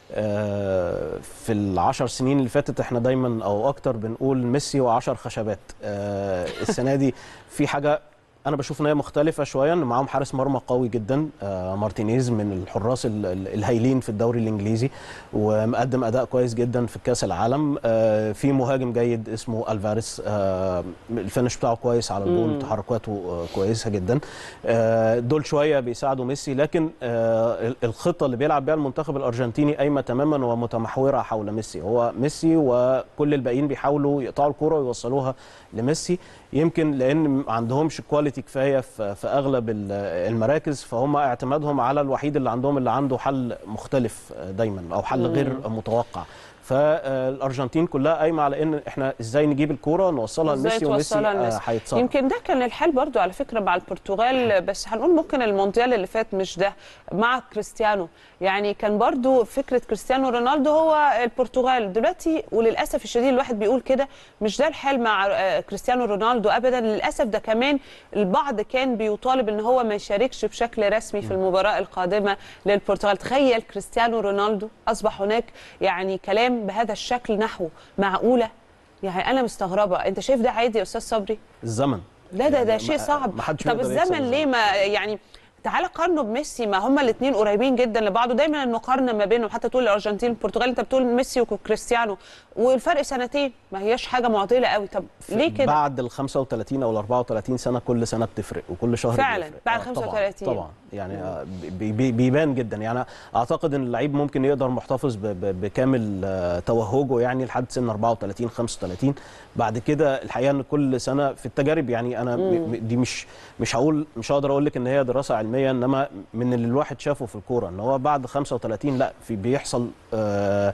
آه، في العشر سنين اللي فاتت احنا دايما او اكتر بنقول ميسي وعشر خشبات آه، السنه دي في حاجه انا بشوف ان هي مختلفه شويه ان معاهم حارس مرمى قوي جدا آه، مارتينيز من الحراس ال- ال- الهايلين في الدوري الانجليزي ومقدم اداء كويس جدا في كاس العالم آه، في مهاجم جيد اسمه الفاريس آه، الفينش بتاعه كويس على الجول مم. تحركاته آه، كويسه جدا آه، دول شويه بيساعدوا ميسي لكن آه، ال- الخطه اللي بيلعب بيها المنتخب الارجنتيني قايمه تماما ومتمحوره حول ميسي هو ميسي وكل الباقيين بيحاولوا يقطعوا الكره ويوصلوها لميسي يمكن لان ما عندهمش كواليتي كفايه في في اغلب ال- المراكز فهم اعتمادهم على الوحيد اللي عندهم اللي عنده حل مختلف دايما او حل مم. غير متوقع فالارجنتين كلها قايمه على ان احنا ازاي نجيب الكوره نوصلها إزاي لميسي وميسي توصلها آه، لميسي؟ هيتصرف يمكن ده كان الحال برضو على فكره مع البرتغال بس هنقول ممكن المونديال اللي فات مش ده مع كريستيانو يعني كان برضو فكره كريستيانو رونالدو هو البرتغال دلوقتي وللاسف الشديد الواحد بيقول كده مش ده الحال مع آه، كريستيانو رونالدو ابدا للاسف ده كمان البعض كان بيطالب ان هو ما يشاركش بشكل رسمي في المباراه القادمه للبرتغال تخيل كريستيانو رونالدو اصبح هناك يعني كلام بهذا الشكل نحوه معقوله يعني انا مستغربه انت شايف ده عادي يا استاذ صبري الزمن لا ده ده يعني شيء ما- صعب ما حدش طب بيقدر يكسب الزمن ليه ما يعني تعالى قارنه بميسي ما هما الاثنين قريبين جدا لبعض ودايما المقارنه ما بينهم حتى تقول الارجنتين البرتغال انت بتقول ميسي وكريستيانو والفرق سنتين ما هياش حاجه معضله قوي طب ليه كده بعد ال 35 او ال 34 سنه كل سنه بتفرق وكل شهر فعلاً، بيفرق. بعد آه، 35. طبعا, طبعا يعني آه، بي بي بيبان جدا يعني اعتقد ان اللعيب ممكن يقدر محتفظ ب ب بكامل آه، توهجه يعني لحد سن 34 35 بعد كده الحقيقه ان كل سنه في التجارب يعني انا م- م- دي مش مش هقول مش هقدر اقول لك ان هي دراسه علميه انما من اللي الواحد شافه في الكوره ان هو بعد 35 لا في بيحصل آه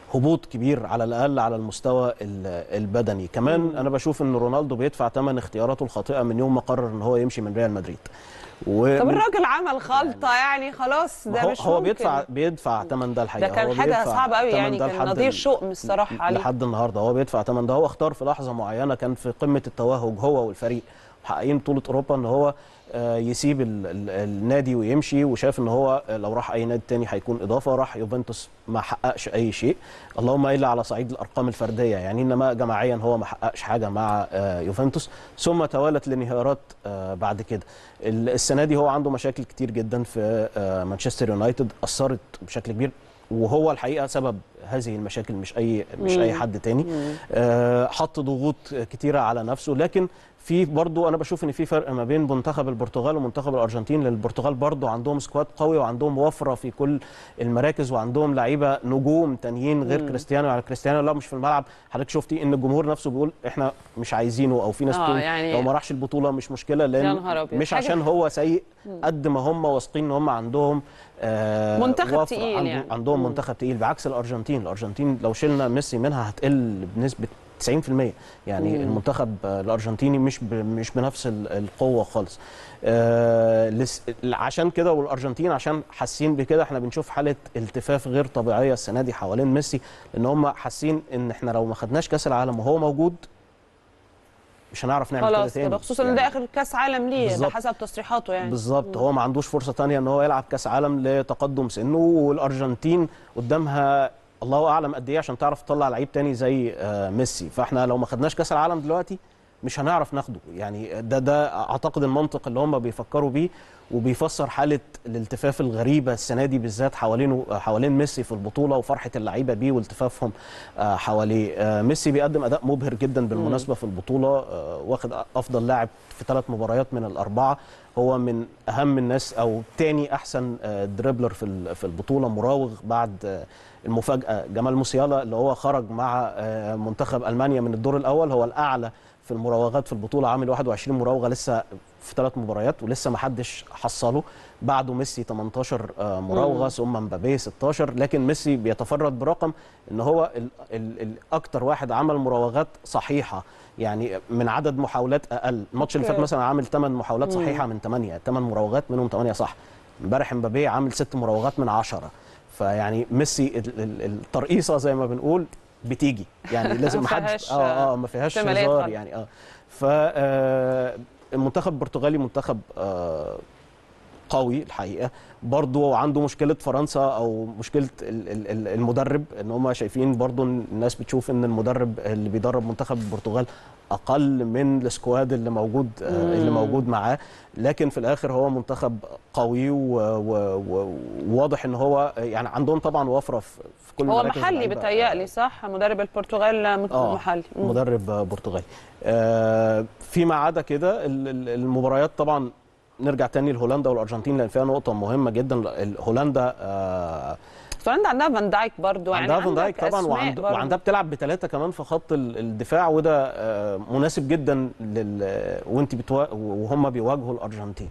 هبوط كبير على الاقل على المستوى ال- البدني كمان مم. انا بشوف ان رونالدو بيدفع ثمن اختياراته الخاطئه من يوم ما قرر ان هو يمشي من ريال مدريد و طب الراجل عمل خلطه يعني خلاص ده هو, مش هو ممكن. بيدفع بيدفع ثمن ده الحقيقه ده كان هو حاجه بيدفع صعبه قوي تمن يعني ده كان لحد نظير ال- شؤم الصراحه عليه لحد النهارده هو بيدفع ثمن ده هو اختار في لحظه معينه كان في قمه التوهج هو والفريق محققين بطوله اوروبا ان هو آه، يسيب ال- ال- النادي ويمشي وشاف ان هو آه، لو راح اي نادي تاني هيكون اضافه راح يوفنتوس ما حققش اي شيء اللهم الا على صعيد الارقام الفرديه يعني انما جماعيا هو ما حققش حاجه مع آه، يوفنتوس ثم توالت الانهيارات آه، بعد كده ال- السنه دي هو عنده مشاكل كتير جدا في آه، مانشستر يونايتد اثرت بشكل كبير وهو الحقيقه سبب هذه المشاكل مش اي مش اي مم. حد تاني مم. آه، حط ضغوط كتيره على نفسه لكن في برضو انا بشوف ان في فرق ما بين منتخب البرتغال ومنتخب الارجنتين لان البرتغال برضو عندهم سكواد قوي وعندهم وفره في كل المراكز وعندهم لعيبه نجوم تانيين غير مم. كريستيانو على كريستيانو لو مش في الملعب حضرتك شفتي ان الجمهور نفسه بيقول احنا مش عايزينه او في ناس آه، بتقول يعني- لو ما راحش البطوله مش مشكله يا لان نهار أبيض. مش حاجة- عشان هو سيء قد ما هم واثقين ان هم عندهم آه منتخب وفرة. تقيل عنده يعني. عندهم مم. منتخب تقيل بعكس الارجنتين الارجنتين لو شلنا ميسي منها هتقل بنسبه 90% يعني مم. المنتخب آه، الارجنتيني مش ب... مش بنفس ال- القوه خالص آه لس... عشان كده والارجنتين عشان حاسين بكده احنا بنشوف حاله التفاف غير طبيعيه السنه دي حوالين ميسي لان هم حاسين ان احنا لو ما خدناش كاس العالم وهو موجود مش هنعرف نعمل كده خلاص تاني كده خصوصا ان ده اخر كاس عالم ليه ده بالظبط. حسب تصريحاته يعني بالظبط هو ما عندوش فرصه تانية ان هو يلعب كاس عالم لتقدم سنه والارجنتين قدامها الله اعلم قد ايه عشان تعرف تطلع لعيب تاني زي آه، ميسي فاحنا لو ما خدناش كاس العالم دلوقتي مش هنعرف ناخده يعني ده ده اعتقد المنطق اللي هم بيفكروا بيه وبيفسر حاله الالتفاف الغريبه السنه دي بالذات حوالينه حوالين ميسي في البطوله وفرحه اللعيبه بيه والتفافهم آه، حواليه آه، ميسي بيقدم اداء مبهر جدا بالمناسبه في البطوله آه، واخد افضل لاعب في ثلاث مباريات من الاربعه هو من اهم الناس او تاني احسن آه، دريبلر في ال- في البطوله مراوغ بعد آه، المفاجاه جمال موسيالا اللي هو خرج مع آه، منتخب المانيا من الدور الاول هو الاعلى في المراوغات في البطوله عامل 21 مراوغه لسه في ثلاث مباريات ولسه ما حدش حصله بعده ميسي 18 آه، مراوغه مم. ثم مبابي 16 لكن ميسي بيتفرد برقم ان هو ال- ال- ال- اكتر واحد عمل مراوغات صحيحه يعني من عدد محاولات اقل الماتش اللي فات أوكي. مثلا عامل 8 محاولات مم. صحيحه من 8 8 مراوغات منهم 8 صح امبارح مبابي عامل 6 مراوغات من 10 فيعني ميسي ال- ال- الترقيصه زي ما بنقول بتيجي يعني لازم ما حد فيهاش، اه اه ما فيهاش احتمالية هزار خالص. يعني اه ف آه، المنتخب البرتغالي منتخب آه قوي الحقيقه برضو عنده مشكله فرنسا او مشكله ال- ال- ال- المدرب ان هم شايفين برضو إن الناس بتشوف ان المدرب اللي بيدرب منتخب البرتغال اقل من السكواد اللي موجود آه، اللي مم. موجود معاه لكن في الاخر هو منتخب قوي و- و- و- وواضح ان هو يعني عندهم طبعا وفره في في كل هو مراكز محلي اللعيبة. بيتهيألي صح مدرب البرتغال مت- آه، محلي مم. مدرب آه، برتغالي آه، فيما عدا كده ال- ال- المباريات طبعا نرجع تاني لهولندا والارجنتين لان فيها نقطه مهمه جدا ال- هولندا آه، بس هولندا عندها فان دايك برضو يعني عندها فان دايك عندك طبعا أسماء وعند برضو. وعندها بتلعب بثلاثه كمان في خط ال- الدفاع وده آه، مناسب جدا لل وانت بتوا... وهم بيواجهوا الارجنتين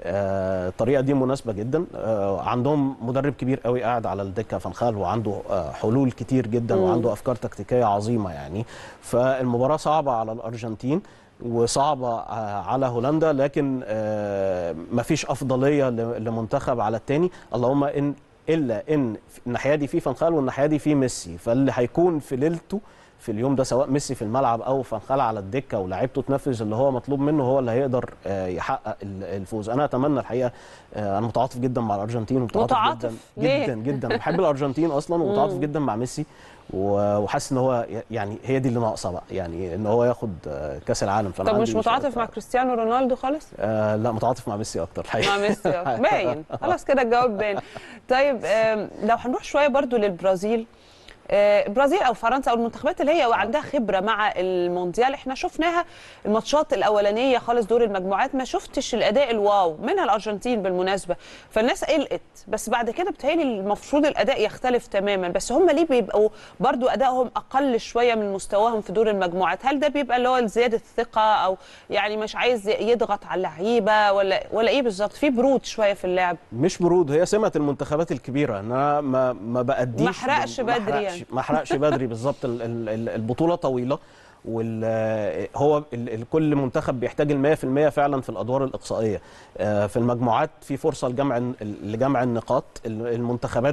آه، الطريقه دي مناسبه جدا آه، عندهم مدرب كبير قوي قاعد على الدكه فانخال وعنده آه، حلول كتير جدا مم. وعنده افكار تكتيكيه عظيمه يعني فالمباراه صعبه على الارجنتين وصعبه آه، على هولندا لكن آه، مفيش افضليه ل- لمنتخب على التاني اللهم ان الا ان الناحيه دي في فانخال والناحيه دي في ميسي فاللي هيكون في ليلته في اليوم ده سواء ميسي في الملعب او فانخال على الدكه ولاعيبته تنفذ اللي هو مطلوب منه هو اللي هيقدر آه، يحقق ال- الفوز انا اتمنى الحقيقه آه، انا متعاطف جدا مع الارجنتين ومتعاطف متعاطف؟ جدا ليه؟ جدا جدا بحب الارجنتين اصلا ومتعاطف مم. جدا مع ميسي و- وحاسس ان هو ي- يعني هي دي اللي ناقصه بقى يعني ان هو ياخد آه، كاس العالم فانا طب عندي مش متعاطف مع كريستيانو رونالدو خالص؟ آه لا متعاطف مع ميسي اكتر الحقيقه مع ميسي أكتر. باين خلاص كده الجواب باين طيب آم، لو هنروح شويه برضو للبرازيل آه، البرازيل او فرنسا او المنتخبات اللي هي عندها خبره مع المونديال احنا شفناها الماتشات الاولانيه خالص دور المجموعات ما شفتش الاداء الواو منها الارجنتين بالمناسبه فالناس قلقت بس بعد كده بتهيألي المفروض الاداء يختلف تماما بس هم ليه بيبقوا برضو ادائهم اقل شويه من مستواهم في دور المجموعات هل ده بيبقى اللي هو زياده الثقه او يعني مش عايز يضغط على اللعيبه ولا ولا ايه بالظبط في برود شويه في اللعب مش برود هي سمه المنتخبات الكبيره ان انا ما ما باديش ما احرقش ما بدري أحرقش. يعني. احرقش ما احرقش بدري بالظبط ال- ال- ال- البطوله طويله وال هو ال- ال- كل منتخب بيحتاج ال 100% فعلا في الادوار الاقصائيه آه، في المجموعات في فرصه لجمع الن- لجمع النقاط ال- المنتخبات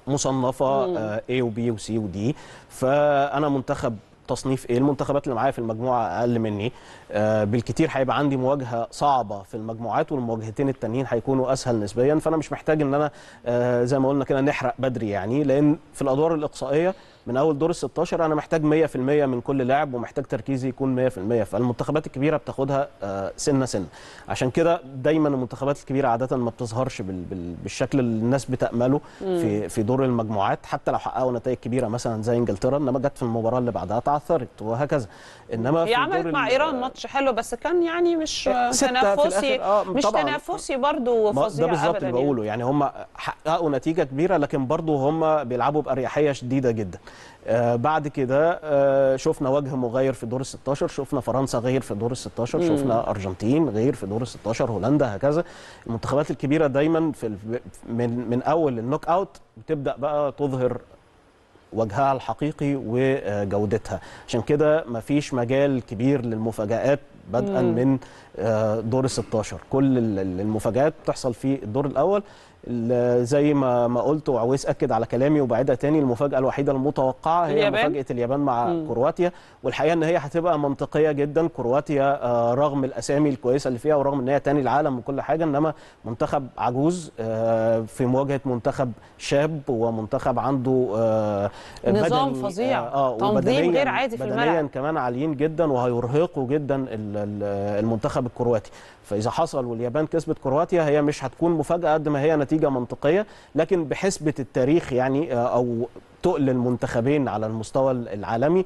مصنفه مم. آه، A و B و C و D فانا منتخب تصنيف ايه المنتخبات اللي معايا في المجموعه اقل مني آه، بالكتير هيبقى عندي مواجهه صعبه في المجموعات والمواجهتين التانيين هيكونوا اسهل نسبيا فانا مش محتاج ان انا آه، زي ما قلنا كده نحرق بدري يعني لان في الادوار الاقصائيه من اول دور ال 16 انا محتاج 100% من كل لاعب ومحتاج تركيزي يكون 100% فالمنتخبات الكبيره بتاخدها آه، سنه سنه عشان كده دايما المنتخبات الكبيره عاده ما بتظهرش بال- بال- بالشكل اللي الناس بتامله في في دور المجموعات حتى لو حققوا نتائج كبيره مثلا زي انجلترا انما جت في المباراه اللي بعدها تعثرت وهكذا انما هي في عملت دور مع ال- ايران ماتش حلو بس كان يعني مش ستة في تنافسي الآخر. آه، مش طبعاً. تنافسي برضو ما فظيع ده بالظبط أبداً اللي بقوله يعني هم حققوا نتيجه كبيره لكن برضه هم بيلعبوا باريحيه شديده جدا آه بعد كده آه شفنا وجه مغاير في دور ال 16 شفنا فرنسا غير في دور ال 16 مم. شفنا ارجنتين غير في دور ال 16 هولندا هكذا المنتخبات الكبيره دايما في ال- من من اول النوك اوت بتبدا بقى تظهر وجهها الحقيقي وجودتها عشان كده مفيش مجال كبير للمفاجآت بدءا مم. من آه، دور ال 16 كل ال- ال- المفاجآت بتحصل في الدور الاول ال- زي ما ما قلت وعاوز اكد على كلامي وبعيدها تاني المفاجاه الوحيده المتوقعه هي اليابان؟ مفاجاه اليابان مع مم. كرواتيا والحقيقه ان هي هتبقى منطقيه جدا كرواتيا آه، رغم الاسامي الكويسه اللي فيها ورغم ان هي تاني العالم وكل حاجه انما منتخب عجوز آه، في مواجهه منتخب شاب ومنتخب عنده آه، نظام بدني، فظيع. آه، تنظيم وبدنياً- غير عادي في بدنيا الملعب. كمان عاليين جدا وهيرهقوا جدا ال- ال- المنتخب الكرواتي فاذا حصل واليابان كسبت كرواتيا هي مش هتكون مفاجاه قد ما هي نتيجه منطقيه لكن بحسبه التاريخ يعني آه، او تقل المنتخبين على المستوى العالمي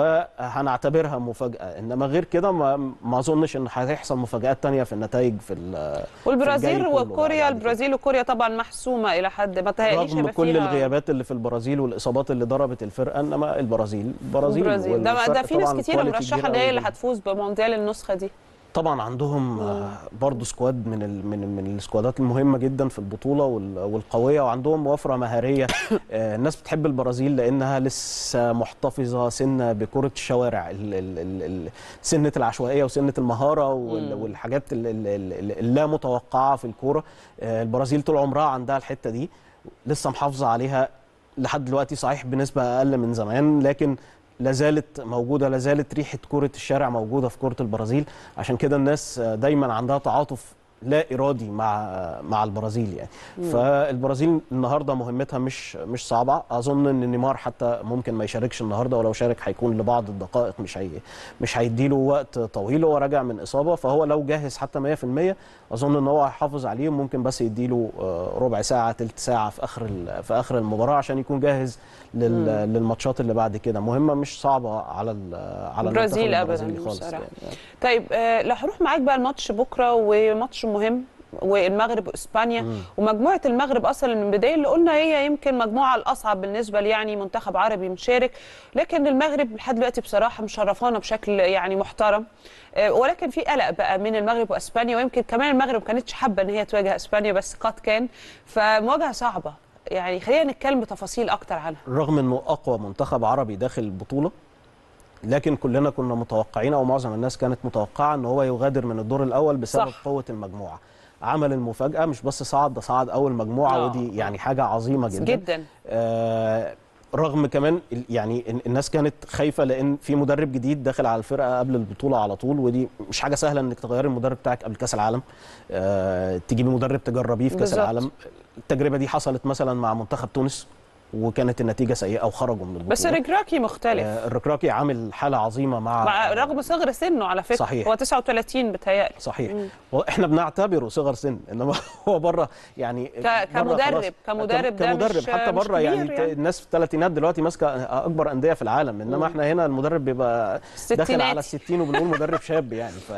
فهنعتبرها مفاجاه انما غير كده ما ما اظنش ان هيحصل مفاجات تانية في النتائج في ال- والبرازيل الجاي كله وكوريا بعد كده. البرازيل وكوريا طبعا محسومه الى حد ما تهيأليش رغم هيبقى كل فيها الغيابات اللي في البرازيل والاصابات اللي ضربت الفرقه انما البرازيل البرازيل البرازيل ده, ده والفرق في ناس طبعاً كتيره quality مرشحه كبير ان هي قوي اللي جداً. هتفوز بمونديال النسخه دي طبعا عندهم آه، برضو سكواد من ال من من السكوادات المهمه جدا في البطوله وال- والقويه وعندهم وفره مهاريه آه، الناس بتحب البرازيل لانها لسه محتفظه سنه بكره الشوارع ال- ال- ال- ال- سنه العشوائيه وسنه المهاره وال- مم. والحاجات ال- ال- ال- اللا متوقعه في الكوره آه، البرازيل طول عمرها عندها الحته دي لسه محافظه عليها لحد دلوقتي صحيح بنسبه اقل من زمان لكن لازالت موجوده لازالت ريحه كره الشارع موجوده في كره البرازيل عشان كده الناس دايما عندها تعاطف لا ارادي مع مع البرازيل يعني فالبرازيل النهارده مهمتها مش مش صعبه اظن ان نيمار حتى ممكن ما يشاركش النهارده ولو شارك هيكون لبعض الدقائق مش هي مش هيديله وقت طويل هو راجع من اصابه فهو لو جاهز حتى 100% اظن ان هو هيحافظ عليه ممكن بس يديله آه، ربع ساعه تلت ساعه في اخر ال- في اخر المباراه عشان يكون جاهز لل للماتشات اللي بعد كده مهمه مش صعبه على ال- على المنتخب البرازيل أبداً البرازيلي خالص بصراحة. يعني. طيب آه، لو هروح معاك بقى الماتش بكره وماتش مهم والمغرب واسبانيا مم. ومجموعه المغرب اصلا من البدايه اللي قلنا هي يمكن مجموعه الاصعب بالنسبه لي يعني منتخب عربي مشارك لكن المغرب لحد دلوقتي بصراحه مشرفانا بشكل يعني محترم آه، ولكن في قلق بقى من المغرب واسبانيا ويمكن كمان المغرب ما كانتش حابه ان هي تواجه اسبانيا بس قد كان فمواجهه صعبه يعني خلينا نتكلم بتفاصيل اكتر عنها رغم انه اقوى منتخب عربي داخل البطوله لكن كلنا كنا متوقعين او معظم الناس كانت متوقعه ان هو يغادر من الدور الاول بسبب صح. قوه المجموعه عمل المفاجاه مش بس صعد ده صعد اول مجموعه آه. ودي يعني حاجه عظيمه جدا جدا آه رغم كمان ال- يعني ال- الناس كانت خايفه لان في مدرب جديد داخل على الفرقه قبل البطوله على طول ودي مش حاجه سهله انك تغير المدرب بتاعك قبل كاس العالم آه تجيبي مدرب تجربيه في كاس بالظبط. العالم التجربه دي حصلت مثلا مع منتخب تونس وكانت النتيجه سيئه وخرجوا من البطوله بس الركراكي مختلف آه الركراكي عامل حاله عظيمه مع, مع رغم صغر سنه على فكره صحيح. هو 39 بتهيألي صحيح مم. هو احنا بنعتبره صغر سن انما هو بره يعني ك- بره كمدرب- خلاص. كمدرب ده كمدرب مش- حتى مش بره يعني, كبير ت- يعني. الناس في الثلاثينات دلوقتي ماسكه اكبر انديه في العالم انما مم. احنا هنا المدرب بيبقى داخل ستيناتي. على الستين وبنقول مدرب شاب يعني ف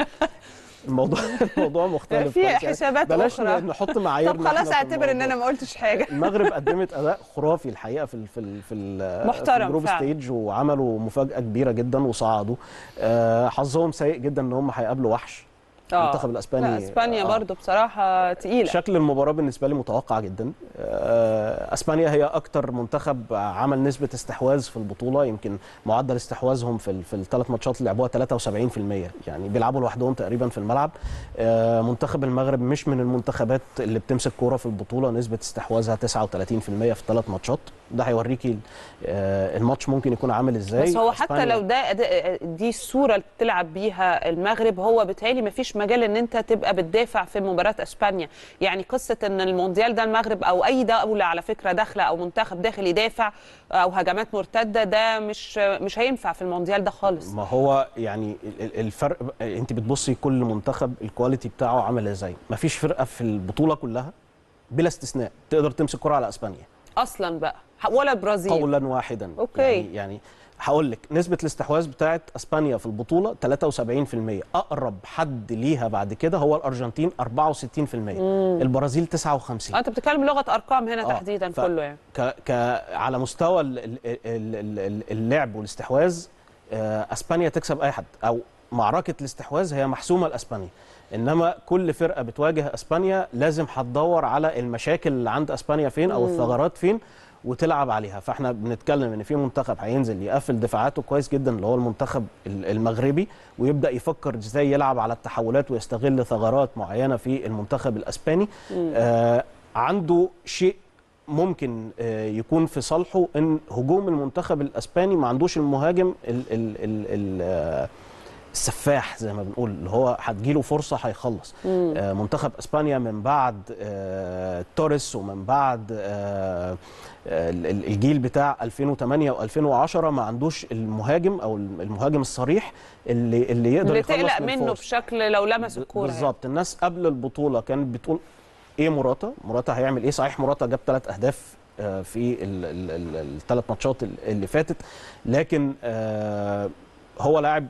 الموضوع الموضوع مختلف في خالص يعني. حسابات بلاش أخرى. نحط معايير طب خلاص اعتبر ان انا ما قلتش حاجه المغرب قدمت اداء خرافي الحقيقه في ال في ال في, ال محترم في الجروب فعلا. ستيج وعملوا مفاجاه كبيره جدا وصعدوا آه، حظهم سيء جدا ان هم هيقابلوا وحش آه. المنتخب الاسباني لا اسبانيا آه. برضو بصراحه تقيله شكل المباراه بالنسبه لي متوقع جدا آه، اسبانيا هي اكتر منتخب عمل نسبه استحواذ في البطوله يمكن معدل استحواذهم في ال- في الثلاث ماتشات اللي لعبوها 73% يعني بيلعبوا لوحدهم تقريبا في الملعب آه، منتخب المغرب مش من المنتخبات اللي بتمسك كوره في البطوله نسبه استحواذها 39% في الثلاث ماتشات ده هيوريكي آه، الماتش ممكن يكون عامل ازاي بس هو حتى أسبانيا- لو ده ده- دي الصوره اللي بتلعب بيها المغرب هو بالتالي ما فيش مجال ان انت تبقى بتدافع في مباراه اسبانيا يعني قصه ان المونديال ده المغرب او اي دوله على فكره داخله او منتخب داخل يدافع او هجمات مرتده ده مش مش هينفع في المونديال ده خالص ما هو يعني ال- ال- الفرق انت بتبصي كل منتخب الكواليتي بتاعه عامل ازاي مفيش فرقه في البطوله كلها بلا استثناء تقدر تمسك كره على اسبانيا اصلا بقى ولا البرازيل قولا واحدا أوكي. يعني, يعني هقول لك نسبه الاستحواذ بتاعت اسبانيا في البطوله 73% اقرب حد ليها بعد كده هو الارجنتين 64% البرازيل 59 آه، انت بتتكلم لغه ارقام هنا آه، تحديدا ف- كله يعني ك ك على مستوى ال- ال- ال- ال- اللعب والاستحواذ آه، اسبانيا تكسب اي حد او معركه الاستحواذ هي محسومه لاسبانيا انما كل فرقه بتواجه اسبانيا لازم هتدور على المشاكل اللي عند اسبانيا فين او مم. الثغرات فين وتلعب عليها فاحنا بنتكلم ان في منتخب هينزل يقفل دفاعاته كويس جدا اللي هو المنتخب ال- المغربي ويبدا يفكر ازاي يلعب على التحولات ويستغل ثغرات معينه في المنتخب الاسباني آه عنده شيء ممكن آه، يكون في صالحه ان هجوم المنتخب الاسباني ما عندوش المهاجم ال ال ال ال آه، السفاح زي ما بنقول اللي هو هتجيله فرصه هيخلص آه، منتخب اسبانيا من بعد آه، توريس ومن بعد آه، آه، ال- ال- الجيل بتاع 2008 و2010 ما عندوش المهاجم او المهاجم الصريح اللي اللي يقدر اللي يخلص تقلق من منه الفرص. لو لو لمس الكوره يعني. بالظبط الناس قبل البطوله كانت بتقول ايه موراتا موراتا هيعمل ايه صحيح موراتا جاب ثلاث اهداف آه، في الثلاث ماتشات ال- اللي فاتت لكن آه، هو لاعب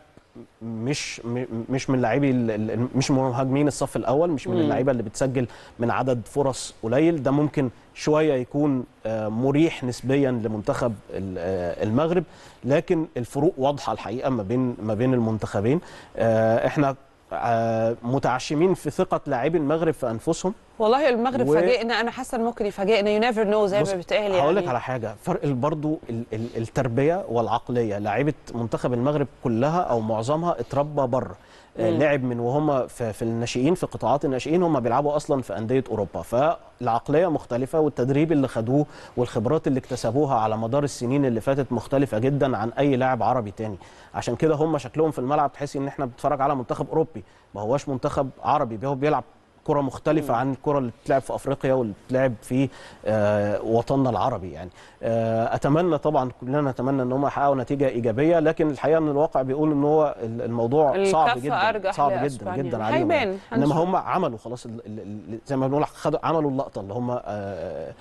مش م- مش من لاعبي ال- ال- مش من مهاجمين الصف الاول مش من مم. اللعيبه اللي بتسجل من عدد فرص قليل ده ممكن شويه يكون آه، مريح نسبيا لمنتخب ال- آه، المغرب لكن الفروق واضحه الحقيقه ما بين ما بين المنتخبين آه، احنا آه، متعشمين في ثقه لاعبي المغرب في انفسهم والله المغرب و- فاجئنا انا حاسه ان ممكن يفاجئنا يو نيفر نو زي بص، ما بيتقال يعني هقول لك على حاجه فرق برضو ال- ال- التربيه والعقليه لاعيبه منتخب المغرب كلها او معظمها اتربى بره آه، مم. لعب من وهم في, في الناشئين في قطاعات الناشئين هم بيلعبوا اصلا في انديه اوروبا فالعقليه مختلفه والتدريب اللي خدوه والخبرات اللي اكتسبوها على مدار السنين اللي فاتت مختلفه جدا عن اي لاعب عربي تاني عشان كده هم شكلهم في الملعب تحس ان احنا بنتفرج على منتخب اوروبي ما هواش منتخب عربي هو بيلعب كرة مختلفة عن الكرة اللي بتلعب في أفريقيا واللي بتلعب في آه، وطننا العربي يعني آه، أتمنى طبعا كلنا نتمنى أن هم يحققوا نتيجة إيجابية لكن الحقيقة أن الواقع بيقول أن هو ال- الموضوع صعب الكفة جدا أرجح صعب جدا لأسبانيا. جدا عليهم هيبان، يعني. إنما هنشوف. هم عملوا خلاص ال- ال- ال- زي ما بنقول خدوا عملوا اللقطة اللي هم آه،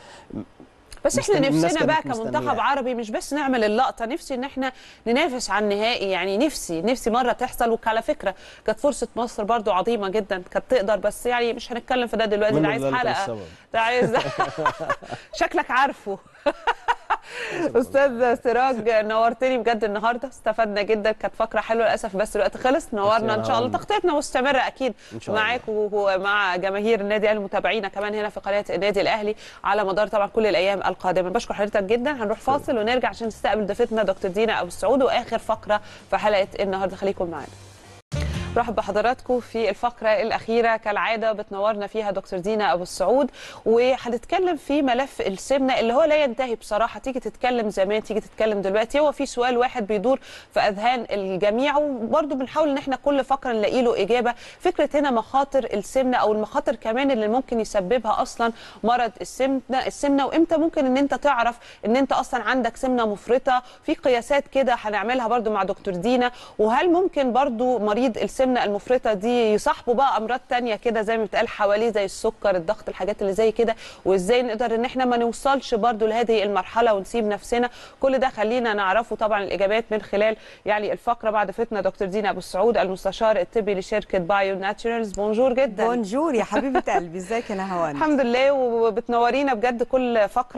بس احنا مستني- الناس نفسنا بقى كانت كمنتخب مستنياه. عربي مش بس نعمل اللقطه نفسي ان احنا ننافس على النهائي يعني نفسي نفسي مره تحصل وعلى فكره كانت فرصه مصر برضو عظيمه جدا كانت تقدر بس يعني مش هنتكلم في ده دلوقتي ده منه عايز ذلك حلقه السبب. ده عايز شكلك عارفه استاذ سراج نورتني بجد النهارده استفدنا جدا كانت فقره حلوه للاسف بس الوقت خلص نورنا ان شاء الله تغطيتنا مستمره اكيد إن شاء الله. معاك ومع جماهير النادي الاهلي متابعينا كمان هنا في قناه النادي الاهلي على مدار طبعا كل الايام القادمه بشكر حضرتك جدا هنروح فاصل ونرجع عشان نستقبل ضيفتنا دكتور دينا ابو السعود واخر فقره في حلقه النهارده خليكم معانا رحب بحضراتكم في الفقرة الأخيرة كالعادة بتنورنا فيها دكتور دينا أبو السعود وهنتكلم في ملف السمنة اللي هو لا ينتهي بصراحة تيجي تتكلم زمان تيجي تتكلم دلوقتي هو في سؤال واحد بيدور في أذهان الجميع وبرضه بنحاول إن احنا كل فقرة نلاقي له إجابة فكرة هنا مخاطر السمنة أو المخاطر كمان اللي ممكن يسببها أصلا مرض السمنة السمنة وإمتى ممكن إن أنت تعرف إن أنت أصلا عندك سمنة مفرطة في قياسات كده هنعملها برضه مع دكتور دينا وهل ممكن برضه مريض السمنه المفرطه دي يصاحبه بقى امراض تانية كده زي ما بتقال حواليه زي السكر الضغط الحاجات اللي زي كده وازاي نقدر ان احنا ما نوصلش برضو لهذه المرحله ونسيب نفسنا كل ده خلينا نعرفه طبعا الاجابات من خلال يعني الفقره بعد فتنا دكتور دينا ابو السعود المستشار الطبي لشركه بايو ناتشورالز بونجور جدا بونجور يا حبيبه قلبي ازيك يا نهوان الحمد لله وبتنورينا بجد كل فقره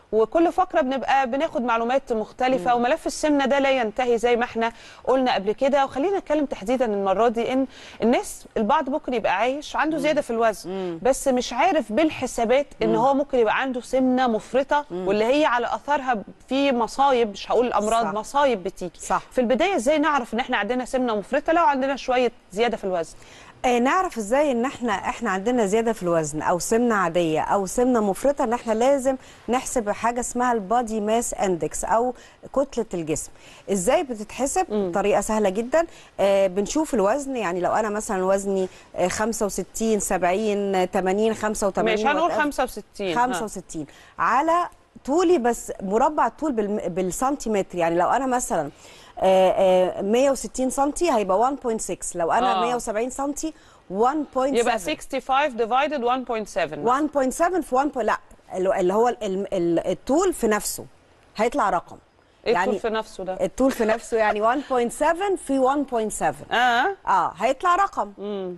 وكل فقره بنبقى بناخد معلومات مختلفه وملف السمنه ده لا ينتهي زي ما احنا قلنا قبل كده وخلينا نتكلم تحديدا المره دي ان الناس البعض ممكن يبقى عايش عنده زياده في الوزن بس مش عارف بالحسابات ان هو ممكن يبقى عنده سمنه مفرطه واللي هي على اثارها في مصايب مش هقول الامراض صح. مصايب بتيجي صح. في البدايه ازاي نعرف ان احنا عندنا سمنه مفرطه لو عندنا شويه زياده في الوزن آه، نعرف ازاي ان احنا احنا عندنا زياده في الوزن او سمنه عاديه او سمنه مفرطه ان احنا لازم نحسب حاجه اسمها البادي ماس اندكس او كتله الجسم ازاي بتتحسب بطريقه سهله جدا آه بنشوف الوزن يعني لو انا مثلا وزني آه 65 70 80 85 مش هنقول whatever. 65 ها. 65 على طولي بس مربع الطول بالم- بالسنتيمتر يعني لو انا مثلا آه، آه، 160 سنتي هيبقى 1.6 لو انا آه. 170 سنتي 1.7 يبقى 65 ديفايدد 1.7 1.7 في 1. لا اللي اللي هو ال- ال- ال- الطول في نفسه هيطلع رقم ايه الطول في نفسه ده الطول في نفسه يعني 1.7 في 1.7 اه اه هيطلع رقم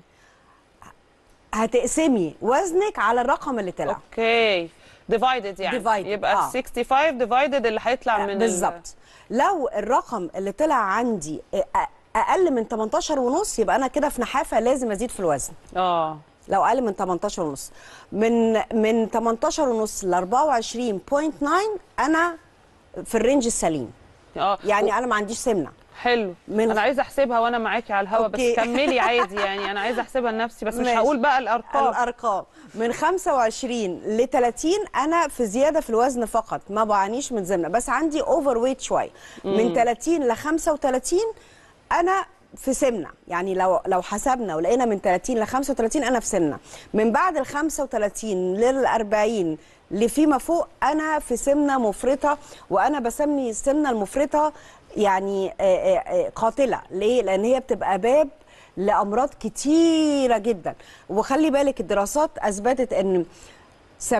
هتقسمي وزنك على الرقم اللي طلع اوكي ديفايدد يعني Divided، يبقى آه. 65 ديفايدد اللي هيطلع من ال- بالظبط لو الرقم اللي طلع عندي أ- اقل من 18 ونص يبقى انا كده في نحافه لازم ازيد في الوزن اه لو اقل من 18 ونص من من 18 ونص ل 24.9 انا في الرينج السليم اه يعني انا ما عنديش سمنه حلو من- انا عايزه احسبها وانا معاكي على الهوا بس أوكي. كملي عادي يعني انا عايزه احسبها لنفسي بس مش ماشي. هقول بقى الارقام الارقام من 25 ل 30 انا في زياده في الوزن فقط ما بعانيش من سمنه بس عندي اوفر ويت شويه من مم. 30 ل 35 انا في سمنه يعني لو لو حسبنا ولقينا من 30 ل 35 انا في سمنه من بعد ال 35 لل 40 لفيما فوق انا في سمنه مفرطه وانا بسمي السمنه المفرطه يعني آه، آه، آه، قاتله ليه لان هي بتبقى باب لامراض كتيره جدا وخلي بالك الدراسات اثبتت ان 70%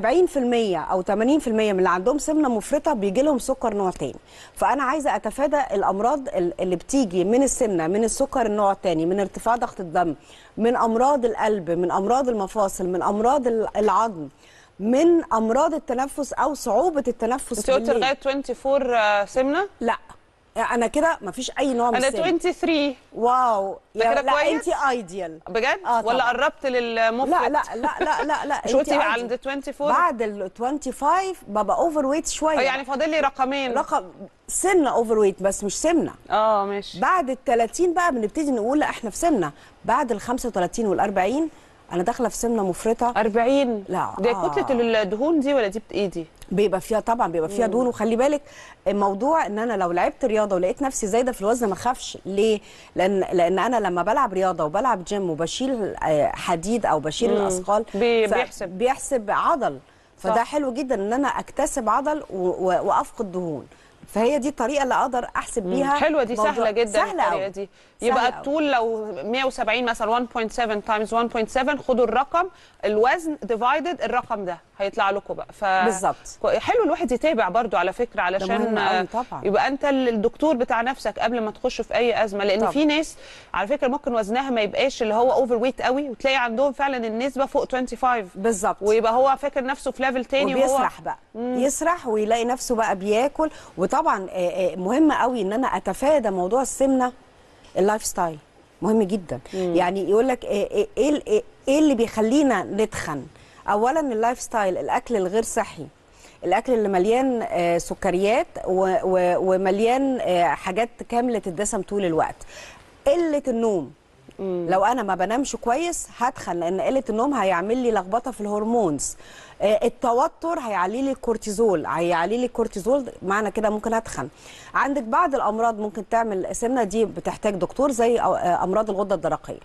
او 80% من اللي عندهم سمنه مفرطه بيجي لهم سكر نوع تاني فانا عايزه اتفادى الامراض ال- اللي بتيجي من السمنه من السكر النوع التاني من ارتفاع ضغط الدم من امراض القلب من امراض المفاصل من امراض ال- العظم من امراض التنفس او صعوبه التنفس انت قلت بالليل. لغايه 24 آه، سمنه لا انا كده مفيش اي نوع من انا السمنة. 23 واو ده يا كده لا كويس؟ انت ايديال بجد آه ولا طبعاً. قربت للمفرط لا لا لا لا لا لا مش انت قلتي ideal. عند 24 بعد ال 25 ببقى اوفر ويت شويه اه يعني فاضل لي رقمين رقم سنه اوفر ويت بس مش سمنه اه ماشي بعد ال 30 بقى بنبتدي نقول لا احنا في سمنه بعد ال 35 وال 40 انا داخله في سمنه مفرطه 40 لا دي آه. كتله الدهون دي ولا دي بايدي بيبقى فيها طبعا بيبقى فيها مم. دهون وخلي بالك الموضوع ان انا لو لعبت رياضه ولقيت نفسي زايده في الوزن ما اخافش ليه لان لان انا لما بلعب رياضه وبلعب جيم وبشيل آه، حديد او بشيل مم. الاثقال بي- ف- بيحسب. بيحسب عضل فده صح. حلو جدا ان انا اكتسب عضل و- و- وافقد دهون فهي دي الطريقه اللي اقدر احسب مم. بيها حلوه دي موضوع- سهله جدا سهله الطريقه أوي. دي سهلة يبقى أوي. الطول لو 170 مثلا 1.7 تايمز 1.7 خدوا الرقم الوزن ديفايدد الرقم ده هيطلع لكم بقى ف بالظبط. كو- حلو الواحد يتابع برضو على فكره علشان مهم أوي آه، طبعاً. يبقى انت الدكتور بتاع نفسك قبل ما تخش في اي ازمه لان طبعاً. في ناس على فكره ممكن وزنها ما يبقاش اللي هو اوفر ويت قوي وتلاقي عندهم فعلا النسبه فوق 25 بالظبط ويبقى هو فاكر نفسه في ليفل تاني وهو وبيسرح بقى يسرح ويلاقي نفسه بقى بياكل وطبعا آه، آه، مهم قوي ان انا اتفادى موضوع السمنه اللايف ستايل مهم جدا مم. يعني يقول لك ايه ايه ايه إيه اللي بيخلينا نتخن اولا اللايف ستايل الاكل الغير صحي الاكل اللي مليان آه، سكريات و- و- ومليان آه، حاجات كامله الدسم طول الوقت قله النوم لو انا ما بنامش كويس هتخن لان قله النوم هيعمل لي لخبطه في الهرمونز آه، التوتر هيعلي لي الكورتيزول هيعلي لي الكورتيزول معنى كده ممكن اتخن عندك بعض الامراض ممكن تعمل سمنه دي بتحتاج دكتور زي أو- آه، امراض الغده الدرقيه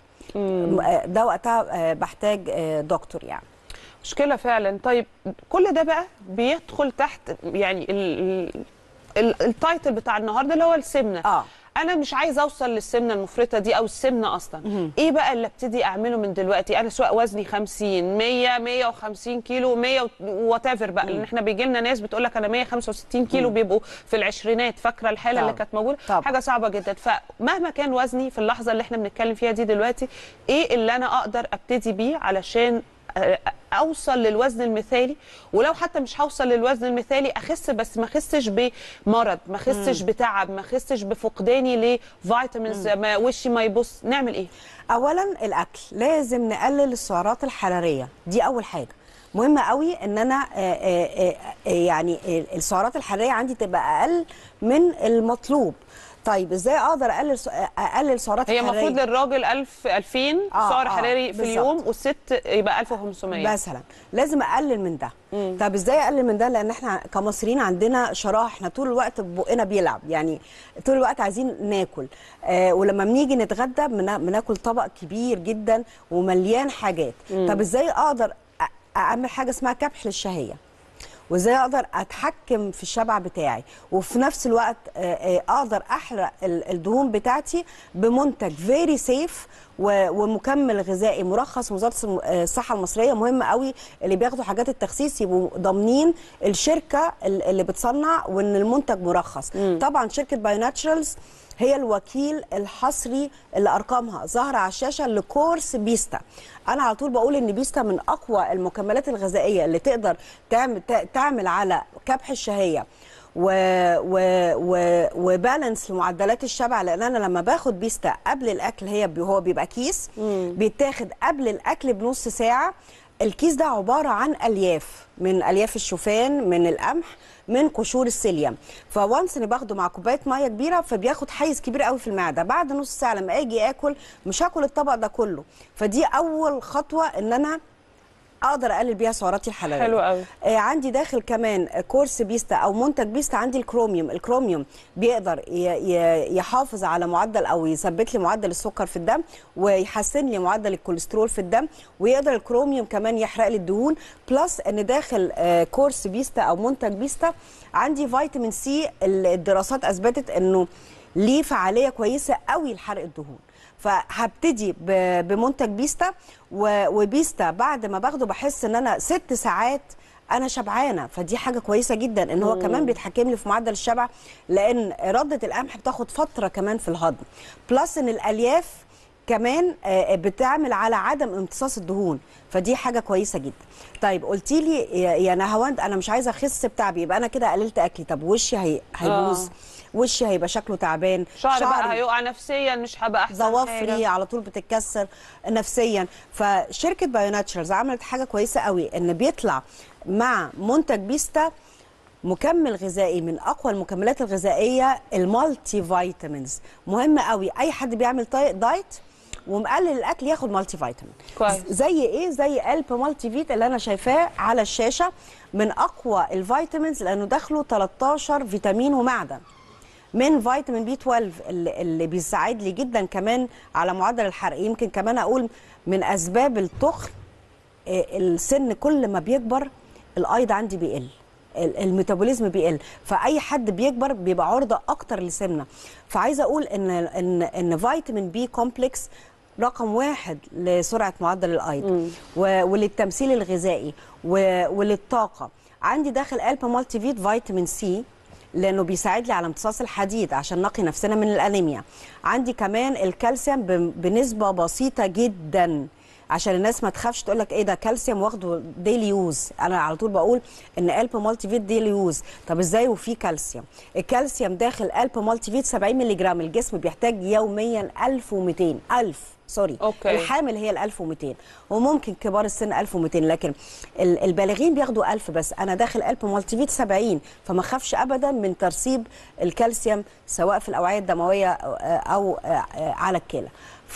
آه، ده وقتها آه، بحتاج آه، دكتور يعني مشكلة فعلا طيب كل ده بقى بيدخل تحت يعني ال- ال- ال- التايتل بتاع النهارده اللي هو السمنة اه انا مش عايزه اوصل للسمنه المفرطه دي او السمنه اصلا ايه بقى اللي ابتدي اعمله من دلوقتي انا سواء وزني 50 100 150 كيلو 100 وات ايفر بقى لان احنا بيجي لنا ناس بتقول لك انا 165 كيلو بيبقوا في العشرينات فاكره الحاله اللي طبعا. كانت موجوده طبعا. حاجه صعبه جدا فمهما كان وزني في اللحظه اللي احنا بنتكلم فيها دي دلوقتي ايه اللي انا اقدر ابتدي بيه علشان اوصل للوزن المثالي ولو حتى مش هوصل للوزن المثالي اخس بس ما اخسش بمرض ما اخسش مم. بتعب ما اخسش بفقداني لفيتامينز مم. ما وشي ما يبص نعمل ايه اولا الاكل لازم نقلل السعرات الحراريه دي اول حاجه مهم قوي ان انا آه، آه، آه، يعني آه، السعرات الحراريه عندي تبقى اقل من المطلوب طيب ازاي اقدر اقلل س- اقلل سعرات هي الحراريه المفروض للراجل 1000 2000 آه، سعر آه، حراري في بالظبط. اليوم والست يبقى 1500 مثلا لازم اقلل من ده مم. طب ازاي اقلل من ده لان احنا كمصريين عندنا شراهه احنا طول الوقت بقنا بيلعب يعني طول الوقت عايزين ناكل آه ولما بنيجي نتغدى بنا- بناكل طبق كبير جدا ومليان حاجات مم. طب ازاي اقدر أ- اعمل حاجه اسمها كبح للشهيه وازاي اقدر اتحكم في الشبع بتاعي وفي نفس الوقت آه، آه، اقدر احرق ال- الدهون بتاعتي بمنتج فيري سيف ومكمل غذائي مرخص من وزاره الم- آه، الصحه المصريه مهم قوي اللي بياخدوا حاجات التخسيس يبقوا ضامنين الشركه ال- اللي بتصنع وان المنتج مرخص طبعا شركه باي ناتشرالز هي الوكيل الحصري اللي ارقامها ظاهره على الشاشه لكورس بيستا انا على طول بقول ان بيستا من اقوى المكملات الغذائيه اللي تقدر تعمل تع- تعمل على كبح الشهيه و و و وبالانس لمعدلات الشبع لان انا لما باخد بيستا قبل الاكل هي بي هو بيبقى كيس بيتاخد قبل الاكل بنص ساعه الكيس ده عباره عن الياف من الياف الشوفان من القمح من قشور السيليوم فوانس اني باخده مع كوبايه ميه كبيره فبياخد حيز كبير قوي في المعده بعد نص ساعه لما اجي اكل مش هاكل الطبق ده كله فدي اول خطوه ان انا اقدر اقلل بيها سعراتي الحراريه حلو قوي. آه عندي داخل كمان كورس بيستا او منتج بيستا عندي الكروميوم الكروميوم بيقدر ي- ي- يحافظ على معدل او يثبت لي معدل السكر في الدم ويحسن لي معدل الكوليسترول في الدم ويقدر الكروميوم كمان يحرق لي الدهون بلس ان داخل آه كورس بيستا او منتج بيستا عندي فيتامين سي الدراسات اثبتت انه ليه فعاليه كويسه قوي لحرق الدهون فهبتدي ب- بمنتج بيستا و- وبيستا بعد ما باخده بحس ان انا ست ساعات انا شبعانه فدي حاجه كويسه جدا ان هو مم. كمان بيتحكم لي في معدل الشبع لان رده القمح بتاخد فتره كمان في الهضم بلس ان الالياف كمان آه، بتعمل على عدم امتصاص الدهون فدي حاجه كويسه جدا طيب قلتي لي يا يا نهاوند انا مش عايزه اخس بتعبي يبقى انا كده قللت اكلي طب وشي هي هيبوظ آه. وشي هيبقى شكله تعبان شعر بقى شعري- هيقع نفسيا مش هبقى احسن ضوافري حاجة. على طول بتتكسر نفسيا فشركه بايو ناتشرالز عملت حاجه كويسه قوي ان بيطلع مع منتج بيستا مكمل غذائي من اقوى المكملات الغذائيه المالتي فيتامينز مهم قوي اي حد بيعمل طي- دايت ومقلل الاكل ياخد مالتي فيتامين كويس. زي ايه زي الب مالتي فيت اللي انا شايفاه على الشاشه من اقوى الفيتامينز لانه داخله 13 فيتامين ومعدن من فيتامين بي 12 اللي, اللي بيساعد لي جدا كمان على معدل الحرق يمكن كمان اقول من اسباب التخن آه، السن كل ما بيكبر الايض عندي بيقل ال- الميتابوليزم بيقل فاي حد بيكبر بيبقى عرضه اكتر لسمنه فعايزه اقول ان ان ان فيتامين بي كومبلكس رقم واحد لسرعه معدل الايض و- وللتمثيل الغذائي و- وللطاقه عندي داخل الب مالتي فيت فيتامين سي لانه بيساعد لي على امتصاص الحديد عشان نقي نفسنا من الانيميا عندي كمان الكالسيوم ب- بنسبه بسيطه جدا عشان الناس ما تخافش تقول لك ايه ده كالسيوم واخده ديلي يوز انا على طول بقول ان الب مالتي فيت ديلي يوز طب ازاي وفي كالسيوم الكالسيوم داخل الب مالتي فيت 70 مللي جرام الجسم بيحتاج يوميا 1200 1000 سوري أوكي. الحامل هي ال 1200 وممكن كبار السن 1200 لكن ال- البالغين بياخدوا 1000 بس انا داخل الب مالتي فيت 70 فما اخافش ابدا من ترسيب الكالسيوم سواء في الاوعيه الدمويه او أو على الكلى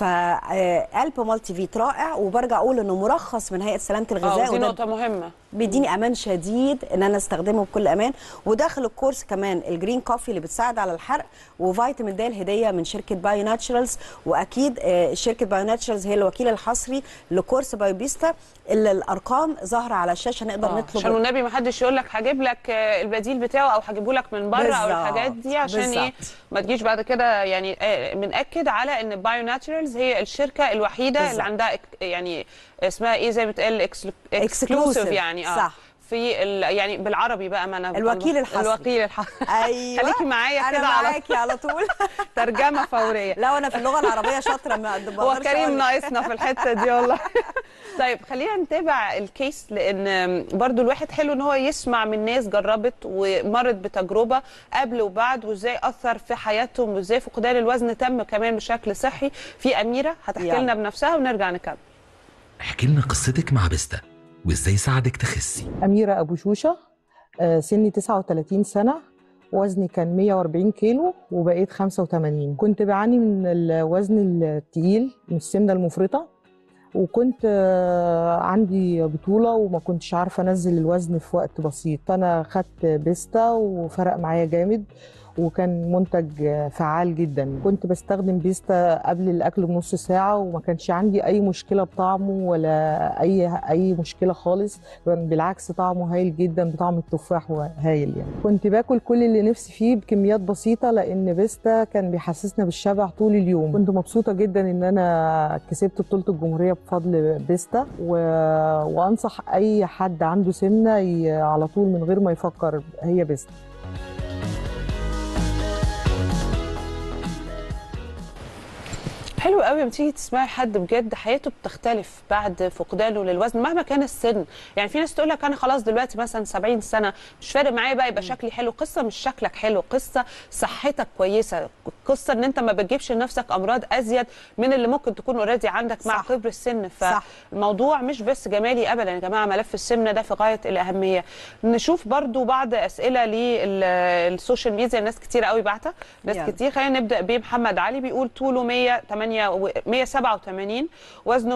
فالب مالتي فيت رائع وبرجع اقول انه مرخص من هيئه سلامه اه الغذاء دي وده نقطة مهمة بيديني امان شديد ان انا استخدمه بكل امان وداخل الكورس كمان الجرين كوفي اللي بتساعد على الحرق وفيتامين د الهديه من شركه بايو ناتشرالز واكيد آه، شركه بايو ناتشرالز هي الوكيل الحصري لكورس بايو بيستا اللي الارقام ظاهره على الشاشه نقدر آه، نطلب عشان والنبي ما حدش يقول لك هجيب لك آه، البديل بتاعه او هجيبه لك من بره او بالظبط، الحاجات دي عشان ايه بالظبط. ما تجيش بعد كده يعني آه، بنأكد على ان بايو ناتشرالز هي الشركه الوحيده بالظبط. اللي عندها إك- يعني اسمها ايه زي ما بتقال اكسكلوسيف Exclusive، يعني اه صح. في ال... يعني بالعربي بقى ما انا الوكيل الحصري. الوكيل الحصري ايوه خليكي معايا انا كده على معاكي على طول ترجمه فوريه لا وانا في اللغه العربيه شاطره ما هو بقدرش كريم أقول. ناقصنا في الحته دي والله طيب خلينا نتابع الكيس لان برضو الواحد حلو ان هو يسمع من ناس جربت ومرت بتجربه قبل وبعد وازاي اثر في حياتهم وازاي فقدان الوزن تم كمان بشكل صحي في اميره هتحكي يلا. لنا بنفسها ونرجع نكمل احكي لنا قصتك مع بيستا وازاي ساعدك تخسي أميرة أبو شوشة آه، سني 39 سنة وزني كان 140 كيلو وبقيت 85 كنت بعاني من الوزن التقيل من السمنة المفرطة وكنت آه، عندي بطولة وما كنتش عارفة أنزل الوزن في وقت بسيط فأنا خدت بيستا وفرق معايا جامد وكان منتج آه، فعال جدا كنت بستخدم بيستا قبل الأكل بنص ساعة وما كانش عندي أي مشكلة بطعمه ولا أي أي مشكلة خالص كان بالعكس طعمه هايل جدا بطعم التفاح هايل يعني كنت باكل كل اللي نفسي فيه بكميات بسيطه لان بيستا كان بيحسسنا بالشبع طول اليوم كنت مبسوطه جدا ان انا كسبت بطوله الجمهوريه بفضل بيستا و... وانصح اي حد عنده سمنه ي... على طول من غير ما يفكر هي بيستا حلو قوي لما تيجي تسمعي حد بجد حياته بتختلف بعد فقدانه للوزن مهما كان السن يعني في ناس تقول لك انا خلاص دلوقتي مثلا 70 سنه مش فارق معايا بقى يبقى شكلي حلو قصه مش شكلك حلو قصه صحتك كويسه قصه ان انت ما بتجيبش لنفسك امراض ازيد من اللي ممكن تكون اوريدي عندك مع صح. كبر السن صح. فالموضوع مش بس جمالي ابدا يا جماعه ملف السمنه ده في غايه الاهميه نشوف برضو بعض اسئله للسوشيال ميديا ناس كتير قوي بعتها ناس يلا. كتير خلينا نبدا بمحمد علي بيقول طوله 108 و- 187 وزنه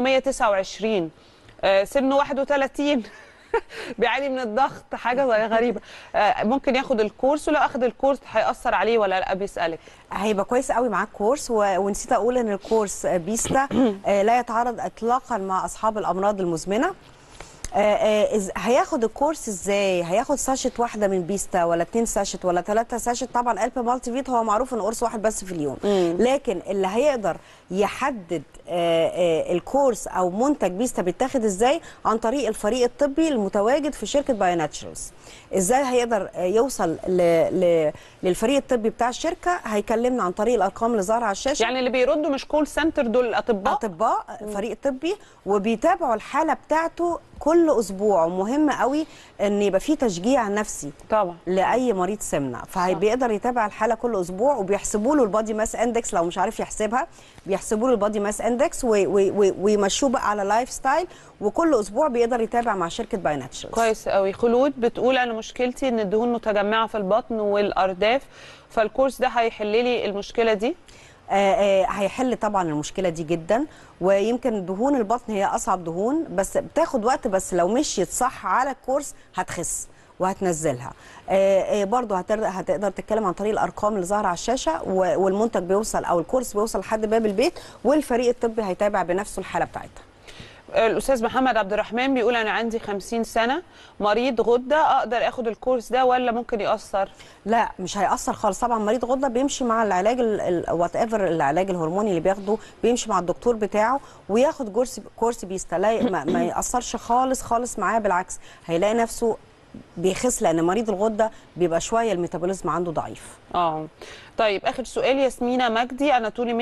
129 آه، سنه 31 بيعاني من الضغط حاجه زي غريبه آه، ممكن ياخد الكورس ولو اخد الكورس هياثر عليه ولا لا بيسالك هيبقى كويس قوي معاك كورس و... ونسيت اقول ان الكورس آه، بيستا آه، لا يتعارض اطلاقا مع اصحاب الامراض المزمنه آه، آه، إز- هياخد الكورس ازاي هياخد ساشت واحده من بيستا ولا اتنين ساشت ولا ثلاثه ساشت طبعا قلب مالتي فيت هو معروف ان قرص واحد بس في اليوم لكن اللي هيقدر يحدد آه، آه، الكورس او منتج بيستا بيتاخد ازاي عن طريق الفريق الطبي المتواجد في شركه بايو ناتشرالز ازاي هيقدر آه، يوصل ل... ل... للفريق الطبي بتاع الشركه هيكلمنا عن طريق الارقام اللي ظاهره على الشاشه يعني اللي بيردوا مش كول سنتر دول الاطباء اطباء فريق طبي وبيتابعوا الحاله بتاعته كل اسبوع ومهم قوي ان يبقى في تشجيع نفسي طبعا لاي مريض سمنه فبيقدر يتابع الحاله كل اسبوع وبيحسبوا له البادي ماس اندكس لو مش عارف يحسبها بيحسبوا له البادي ماس اندكس ويمشوه بقى على لايف ستايل وكل اسبوع بيقدر يتابع مع شركه باي ناتشرالز كويس قوي خلود بتقول انا مشكلتي ان الدهون متجمعه في البطن والارداف فالكورس ده هيحل لي المشكله دي آه، آه، هيحل طبعا المشكله دي جدا ويمكن دهون البطن هي اصعب دهون بس بتاخد وقت بس لو مشيت صح على الكورس هتخس وهتنزلها آه، آه، برضه هتر- هتقدر تتكلم عن طريق الارقام اللي ظاهره على الشاشه و- والمنتج بيوصل او الكورس بيوصل لحد باب البيت والفريق الطبي هيتابع بنفسه الحاله بتاعتها الاستاذ محمد عبد الرحمن بيقول انا عندي 50 سنه مريض غده اقدر اخد الكورس ده ولا ممكن ياثر لا مش هيأثر خالص طبعا مريض غده بيمشي مع العلاج وات ايفر العلاج الهرموني اللي بياخده بيمشي مع الدكتور بتاعه وياخد كورس كورس بيستلاقي ما, ما يأثرش خالص خالص معاه بالعكس هيلاقي نفسه بيخس لان مريض الغده بيبقى شويه الميتابوليزم عنده ضعيف اه طيب اخر سؤال ياسمينة مجدي انا طولي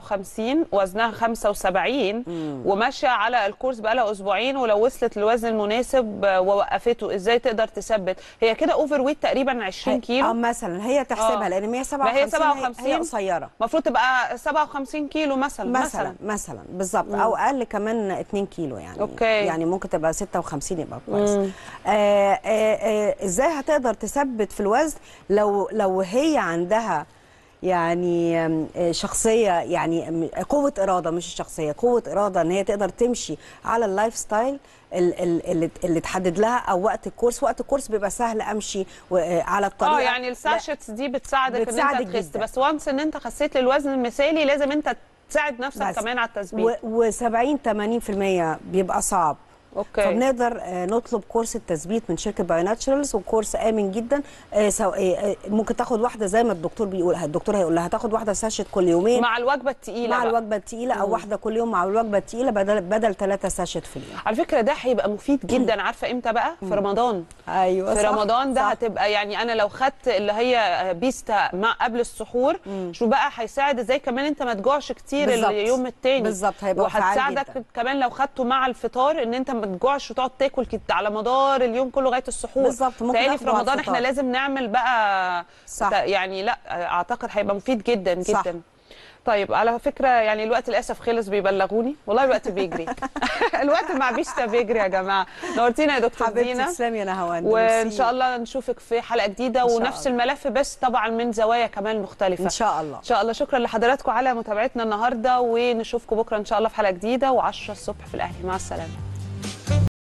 157 وزنها 75 وماشيه على الكورس بقالها اسبوعين ولو وصلت للوزن المناسب آه، ووقفته ازاي تقدر تثبت هي كده اوفر ويت تقريبا 20 كيلو اه مثلا هي تحسبها آه. لان ما 157 هي هي- 57 هي قصيره المفروض تبقى 57 كيلو مثلا مثلا مثلا بالظبط او اقل كمان 2 كيلو يعني أوكي. يعني ممكن تبقى 56 يبقى كويس مم. آه آه آه ازاي هتقدر تثبت في الوزن لو لو هي عندها يعني آم، آه، شخصيه يعني آم، قوه اراده مش الشخصيه قوه اراده ان هي تقدر تمشي على اللايف ستايل ال- ال- اللي اللي تحدد لها او وقت الكورس وقت الكورس بيبقى سهل امشي و- آه، على الطريقه اه يعني الساشتس دي بتساعدك ان بتساعدك انت تخس جداً. بس وانس ان انت خسيت للوزن المثالي لازم انت تساعد نفسك بس. كمان على التثبيت و70 80% بيبقى صعب أوكي. فبنقدر آه، نطلب كورس التثبيت من شركه بايو ناتشرالز وكورس امن جدا آه، سو- آه، آه، ممكن تاخد واحده زي ما الدكتور بيقول الدكتور هيقول لها هتاخد واحده ساشت كل يومين مع الوجبه الثقيله مع بقى. الوجبه الثقيله او مم. واحده كل يوم مع الوجبه الثقيله بدل بدل ثلاثه ساشت في اليوم على فكره ده هيبقى مفيد جدا عارفه امتى بقى في رمضان ايوه في صح، رمضان ده صح. هتبقى يعني انا لو خدت اللي هي بيستا مع قبل السحور شو بقى هيساعد ازاي كمان انت ما تجوعش كتير بالظبط. اليوم التاني بالظبط، هيبقى فعال وهتساعدك جداً. كمان لو خدته مع الفطار ان انت ما تجوعش وتقعد تاكل كت- على مدار اليوم كله لغايه السحور بالظبط، ممكن تهيألي في آخده على رمضان احنا الفطار. لازم نعمل بقى صح. يعني لا اعتقد هيبقى مفيد جدا جدا صح. طيب على فكره يعني الوقت للاسف خلص بيبلغوني والله الوقت بيجري الوقت مع بيستا بيجري يا جماعه نورتينا يا دكتور حبيبتي دينا تسلمي يا نهاوند وان ميرسي. شاء الله نشوفك في حلقه جديده إن شاء ونفس الله. الملف بس طبعا من زوايا كمان مختلفه ان شاء الله ان شاء الله شكرا لحضراتكم على متابعتنا النهارده ونشوفكم بكره ان شاء الله في حلقه جديده و10 الصبح في الاهلي مع السلامه